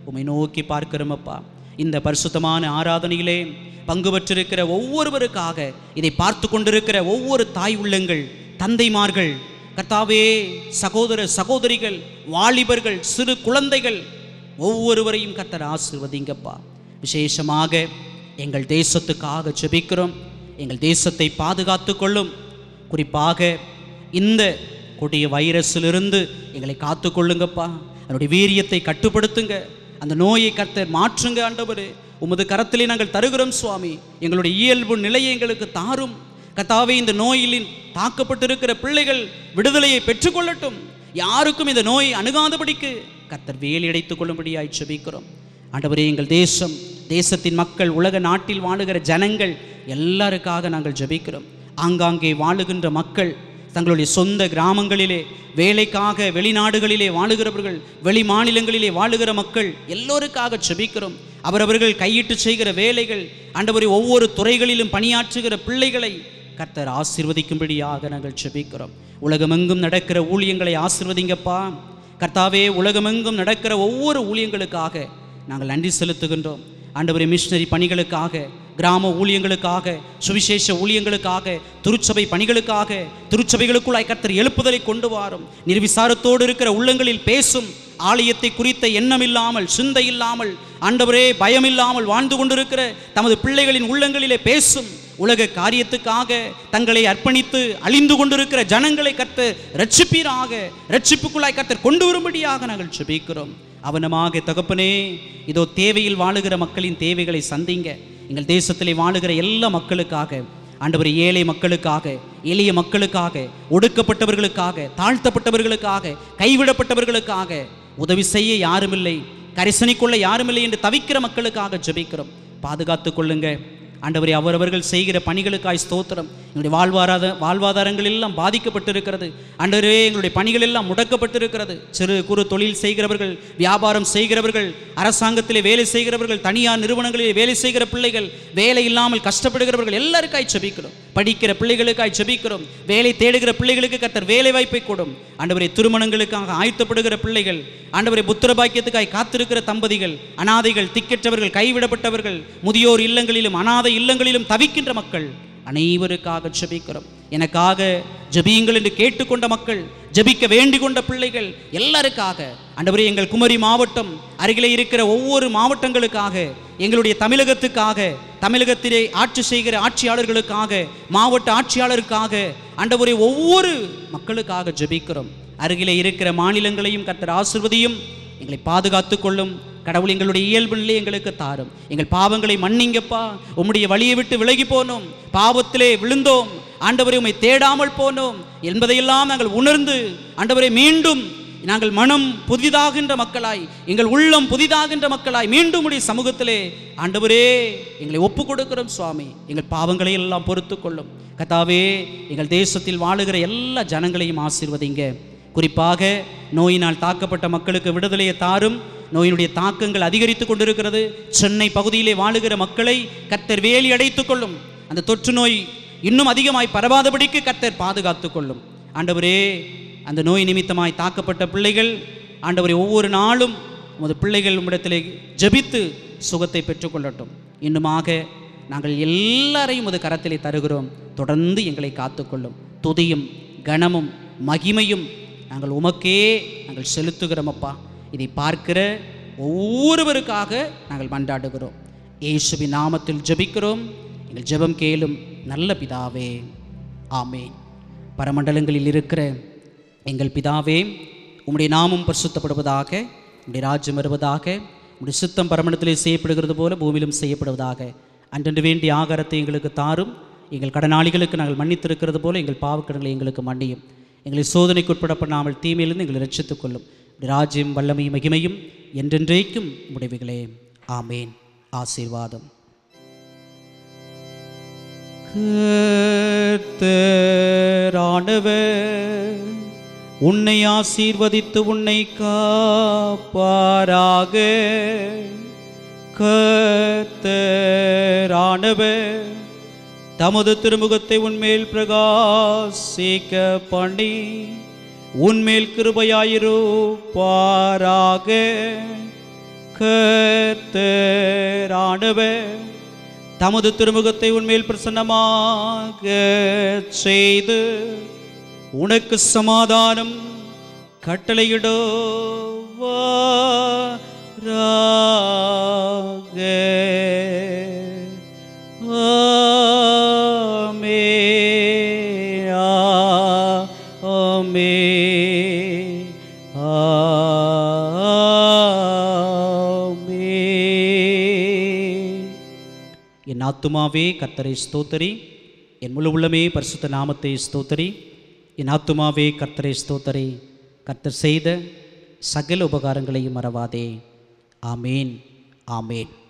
உம்மை நோக்கி பார்க்கிறோம் அப்பா இந்த பரிசுத்தமான ஆராதனையிலே பங்கு பெற்றிருக்கிற ஒவ்வொருவருக்காக இதை பார்த்து கொண்டிருக்கிற ஒவ்வொரு தாய் உள்ளங்கள் தந்தைமார்கள் கர்த்தாவே சகோதர சகோதரிகள் வாலிபர்கள் சிறு குழந்தைகள் ஒவ்வொருவரையும் கர்த்தர் ஆசிர்வதிங்கப்பா விசேஷமாக எங்கள் தேசத்துக்காக ஜெபிக்கிறோம் எங்கள் தேசத்தை பாதுகாத்து கொள்ளும் குறிப்பாக இந்த கொடிய வைரஸிலிருந்து எங்களை காத்து கொள்ளுங்கப்பா அதனுடைய வீரியத்தை கட்டுப்படுத்துங்க அந்த நோயை கர்த்தர் மாற்றுங்க ஆண்டவரே உமது கரத்திலே நாங்கள் தருகிறோம் சுவாமி எங்களுடைய இயல்பு நிலையை எங்களுக்கு தாரும் கர்த்தாவே இந்த நோயிலின் தாக்கப்பட்டிருக்கிற பிள்ளைகள் விடுதலையை பெற்றுக்கொள்ளட்டும் யாருக்கும் இந்த நோய் அணுகாதபடிக்கு கர்த்தர் வேலி அடைத்துக் கொள்ளும்படியாய் ஜெபிக்கிறோம் ஆண்டவரே எங்கள் தேசம் தேசத்தின் மக்கள் உலக நாட்டில் வாழுகிற ஜனங்கள் எல்லாருக்காக நாங்கள் ஜெபிக்கிறோம் ஆங்காங்கே வாழுகின்ற மக்கள் தங்களுடைய சொந்த கிராமங்களிலே வேலைக்காக வெளிநாடுகளிலே வாழுகிறவர்கள் வெளி மாநிலங்களிலே வாழுகிற மக்கள் எல்லோருக்காக ஜெபிக்கிறோம் அவரவர்கள் கையிட்டு செய்கிற வேலைகள் ஆண்டவரை ஒவ்வொரு துறைகளிலும் பணியாற்றுகிற பிள்ளைகளை கர்த்தர் ஆசீர்வதிக்கும்படியாக நாங்கள் ஜெபிக்கிறோம் உலகமெங்கும் நடக்கிற ஊழியங்களை ஆசீர்வதிங்கப்பா கர்த்தாவே உலகமெங்கும் நடக்கிற ஒவ்வொரு ஊழியங்களுக்காக நாங்கள் நன்றி செலுத்துகின்றோம் ஆண்டவரே மிஷினரி பணிகளுக்காக கிராம ஊழியங்களுக்காக சுவிசேஷ ஊழியங்களுக்காக திருச்சபை பணிகளுக்காக திருச்சபைகளுக்குள்ளாய் கர்த்தர் எழுப்புதலை கொண்டு வாரும் நிர்விசாரத்தோடு இருக்கிற உள்ளங்களில் பேசும் ஆலயத்தை குறித்த எண்ணம் இல்லாமல் சிந்தை இல்லாமல் ஆண்டவரே பயம் இல்லாமல் வாழ்ந்து கொண்டிருக்கிற தமது பிள்ளைகளின் உள்ளங்களிலே பேசும் உலக காரியத்துக்காக தங்களை அர்ப்பணித்து அழிந்து கொண்டிருக்கிற ஜனங்களை கர்த்தர் ரட்சிப்பீராக ரட்சிப்புக்குள்ளாய் கர்த்தர் கொண்டு வரும்படியாக நாங்கள் ஜெபிக்கிறோம் அவனமாக தகப்பனே இதோ தேவையில் வாழுகிற மக்களின் தேவைகளை சந்திங்க எங்கள் தேசத்திலே வாழுகிற எல்லா மக்களுக்காக ஆண்டவர் ஏழை மக்களுக்காக எளிய மக்களுக்காக ஒடுக்கப்பட்டவர்களுக்காக தாழ்த்தப்பட்டவர்களுக்காக கைவிடப்பட்டவர்களுக்காக உதவி செய்ய யாருமில்லை கரிசனிக்கொள்ள யாருமில்லை என்று தவிக்கிற மக்களுக்காக ஜெபிக்கிறோம் பாதுகாத்துக் கொள்ளுங்க ஆண்டவரே அவரவர்கள் செய்கிற பணிகளுக்காய் ஸ்தோத்திரம் எங்களுடைய வாழ்வாராத வாழ்வாதாரங்கள் எல்லாம் பாதிக்கப்பட்டிருக்கிறது ஆண்டவரே எங்களுடைய பணிகள் எல்லாம் முடக்கப்பட்டிருக்கிறது சிறு குறு தொழில் செய்கிறவர்கள் வியாபாரம் செய்கிறவர்கள் அரசாங்கத்திலே வேலை செய்கிறவர்கள் தனியார் நிறுவனங்களிலே வேலை செய்கிற பிள்ளைகள் வேலை இல்லாமல் கஷ்டப்படுகிறவர்கள் எல்லாருக்காய் செபிக்கிறோம் படிக்கிற பிள்ளைகளுக்காய் செபிக்கிறோம் வேலை தேடுகிற பிள்ளைகளுக்கு கர்த்தர் வேலை வாய்ப்பை கொடும் ஆண்டவரே திருமணங்களுக்காக ஆயத்தப்படுகிற பிள்ளைகள் ஆண்டவரை புத்திர பாக்கியத்துக்காய் காத்திருக்கிற தம்பதிகள் அனாதைகள் திக்கற்றவர்கள் கைவிடப்பட்டவர்கள் முதியோர் இல்லங்களிலும் அனாதை இல்லங்களிலும் தவிக்கின்ற மக்கள் அனைவருக்காக ஜெபிக்கிறோம் எனக்காக ஜெபியுங்கள் என்று கேட்டுக்கொண்ட மக்கள் ஜெபிக்க வேண்டிக் கொண்ட பிள்ளைகள் எல்லாருக்காக ஆண்டவரே எங்கள் குமரி மாவட்டம் அருகிலே இருக்கிற ஒவ்வொரு மாவட்டங்களுக்காக எங்களுடைய தமிழகத்துக்காக தமிழகத்திலே ஆட்சி செய்கிற ஆட்சியாளர்களுக்காக மாவட்ட ஆட்சியாளருக்காக ஆண்டவரே ஒவ்வொரு மக்களுக்காக ஜெபிக்கிறோம் அருகிலே இருக்கிற மாநிலங்களையும் கர்த்தர் ஆசிர்வதியும் எங்களை பாதுகாத்துக் கொள்ளும் கடவுள் எங்களுடைய இயல்பு நிலை எங்களுக்கு தாரும் எங்கள் பாவங்களை மன்னிங்கப்பா உம்முடைய வழியை விட்டு விலகி போனோம் பாவத்திலே விழுந்தோம் ஆண்டவரை உம்மை தேடாமல் போனோம் என்பதையெல்லாம் நாங்கள் உணர்ந்து ஆண்டவரை மீண்டும் நாங்கள் மனம் புதிதாகின்ற மக்களாய் எங்கள் உள்ளம் புதிதாகின்ற மக்களாய் மீண்டும் உடைய சமூகத்திலே ஆண்டவரே எங்களை ஒப்பு கொடுக்கிறோம் சுவாமி எங்கள் பாவங்களை எல்லாம் பொறுத்து கொள்ளும் கத்தாவே எங்கள் தேசத்தில் வாழுகிற எல்லா ஜனங்களையும் ஆசீர்வதிங்க குறிப்பாக நோயினால் தாக்கப்பட்ட மக்களுக்கு விடுதலையை தாரும் நோயினுடைய தாக்கங்கள் அதிகரித்து கொண்டிருக்கிறது சென்னை பகுதியிலே வாழுகிற மக்களை கர்த்தர் வேலி அடைத்துக் கொள்ளும் அந்த தொற்று நோய் இன்னும் அதிகமாய் பரவாதபடிக்கு கர்த்தர் பாதுகாத்துக் கொள்ளும் ஆண்டவரே அந்த நோய் நிமித்தமாய் தாக்கப்பட்ட பிள்ளைகள் ஆண்டவரே ஒவ்வொரு நாளும் உமது பிள்ளைகள் உம்மிடத்திலே ஜெபித்து சுகத்தை பெற்றுக்கொள்ளட்டும் இன்னுமாக நாங்கள் எல்லாரையும் உமது கரத்திலே தருகிறோம் தொடர்ந்து எங்களை காத்துக்கொள்ளும் துதியும் கனமும் மகிமையும் நாங்கள் உமக்கே நாங்கள் செலுத்துகிறோம் அப்பா இதை பார்க்கிற ஒவ்வொருவருக்காக நாங்கள் மன்றாடுகிறோம் இயேசுவின் நாமத்தில் ஜெபிக்கிறோம் எங்கள் ஜெபம் கேளும் நல்ல பிதாவே ஆமென் பரமண்டலங்களில் இருக்கிற எங்கள் பிதாவே உம்முடைய நாமம் பரிசுத்தப்படுவதாக உம்முடைய ராஜ்யம் வருவதாக உம்முடைய சித்தம் பரமண்டத்திலே செய்யப்படுகிறது போல பூமியிலும் செய்யப்படுவதாக அன்றன்று வேண்டிய ஆகாரத்தை எங்களுக்கு தாரும் எங்கள் கடனாளிகளுக்கு நாங்கள் மன்னித்திருக்கிறது போல எங்கள் பாவக்கடங்களை எங்களுக்கு மன்னியும் எங்களை சோதனைக்கு உட்பட பண்ணாமல் தீமையிலிருந்து எங்களை ரட்சித்துக் கொள்ளும் உம்முடைய ராஜ்யம் வல்லமையும் மகிமையும் என்றென்றைக்கும் முடிவுகளே ஆமேன் ஆசீர்வாதம் கர்த்தரானவர் உன்னை ஆசீர்வதித்து உன்னை காப்பாராக கர்த்தரானவர் தமது திருமுகத்தை உன்மேல் பிரகாசிக்க பண்ணி உன்மேல் கிருபையாயிரு பாராக கர்த்தரானவர் தமது திருமுகத்தை உன்மேல் பிரசன்னமாக செய்து உனக்கு சமாதானம் கட்டளையிடோ ஆமே ஆமே என் ஆத்துமாவே கர்த்தரை ஸ்தோத்தரி என் முழு உள்ளமே பரிசுத்த நாமத்தை ஸ்தோத்தரி என் ஆத்துமாவே கர்த்தரை ஸ்தோத்தரி கர்த்தர் செய்த சகல உபகாரங்களையும் மறவாதே ஆமேன் ஆமேன்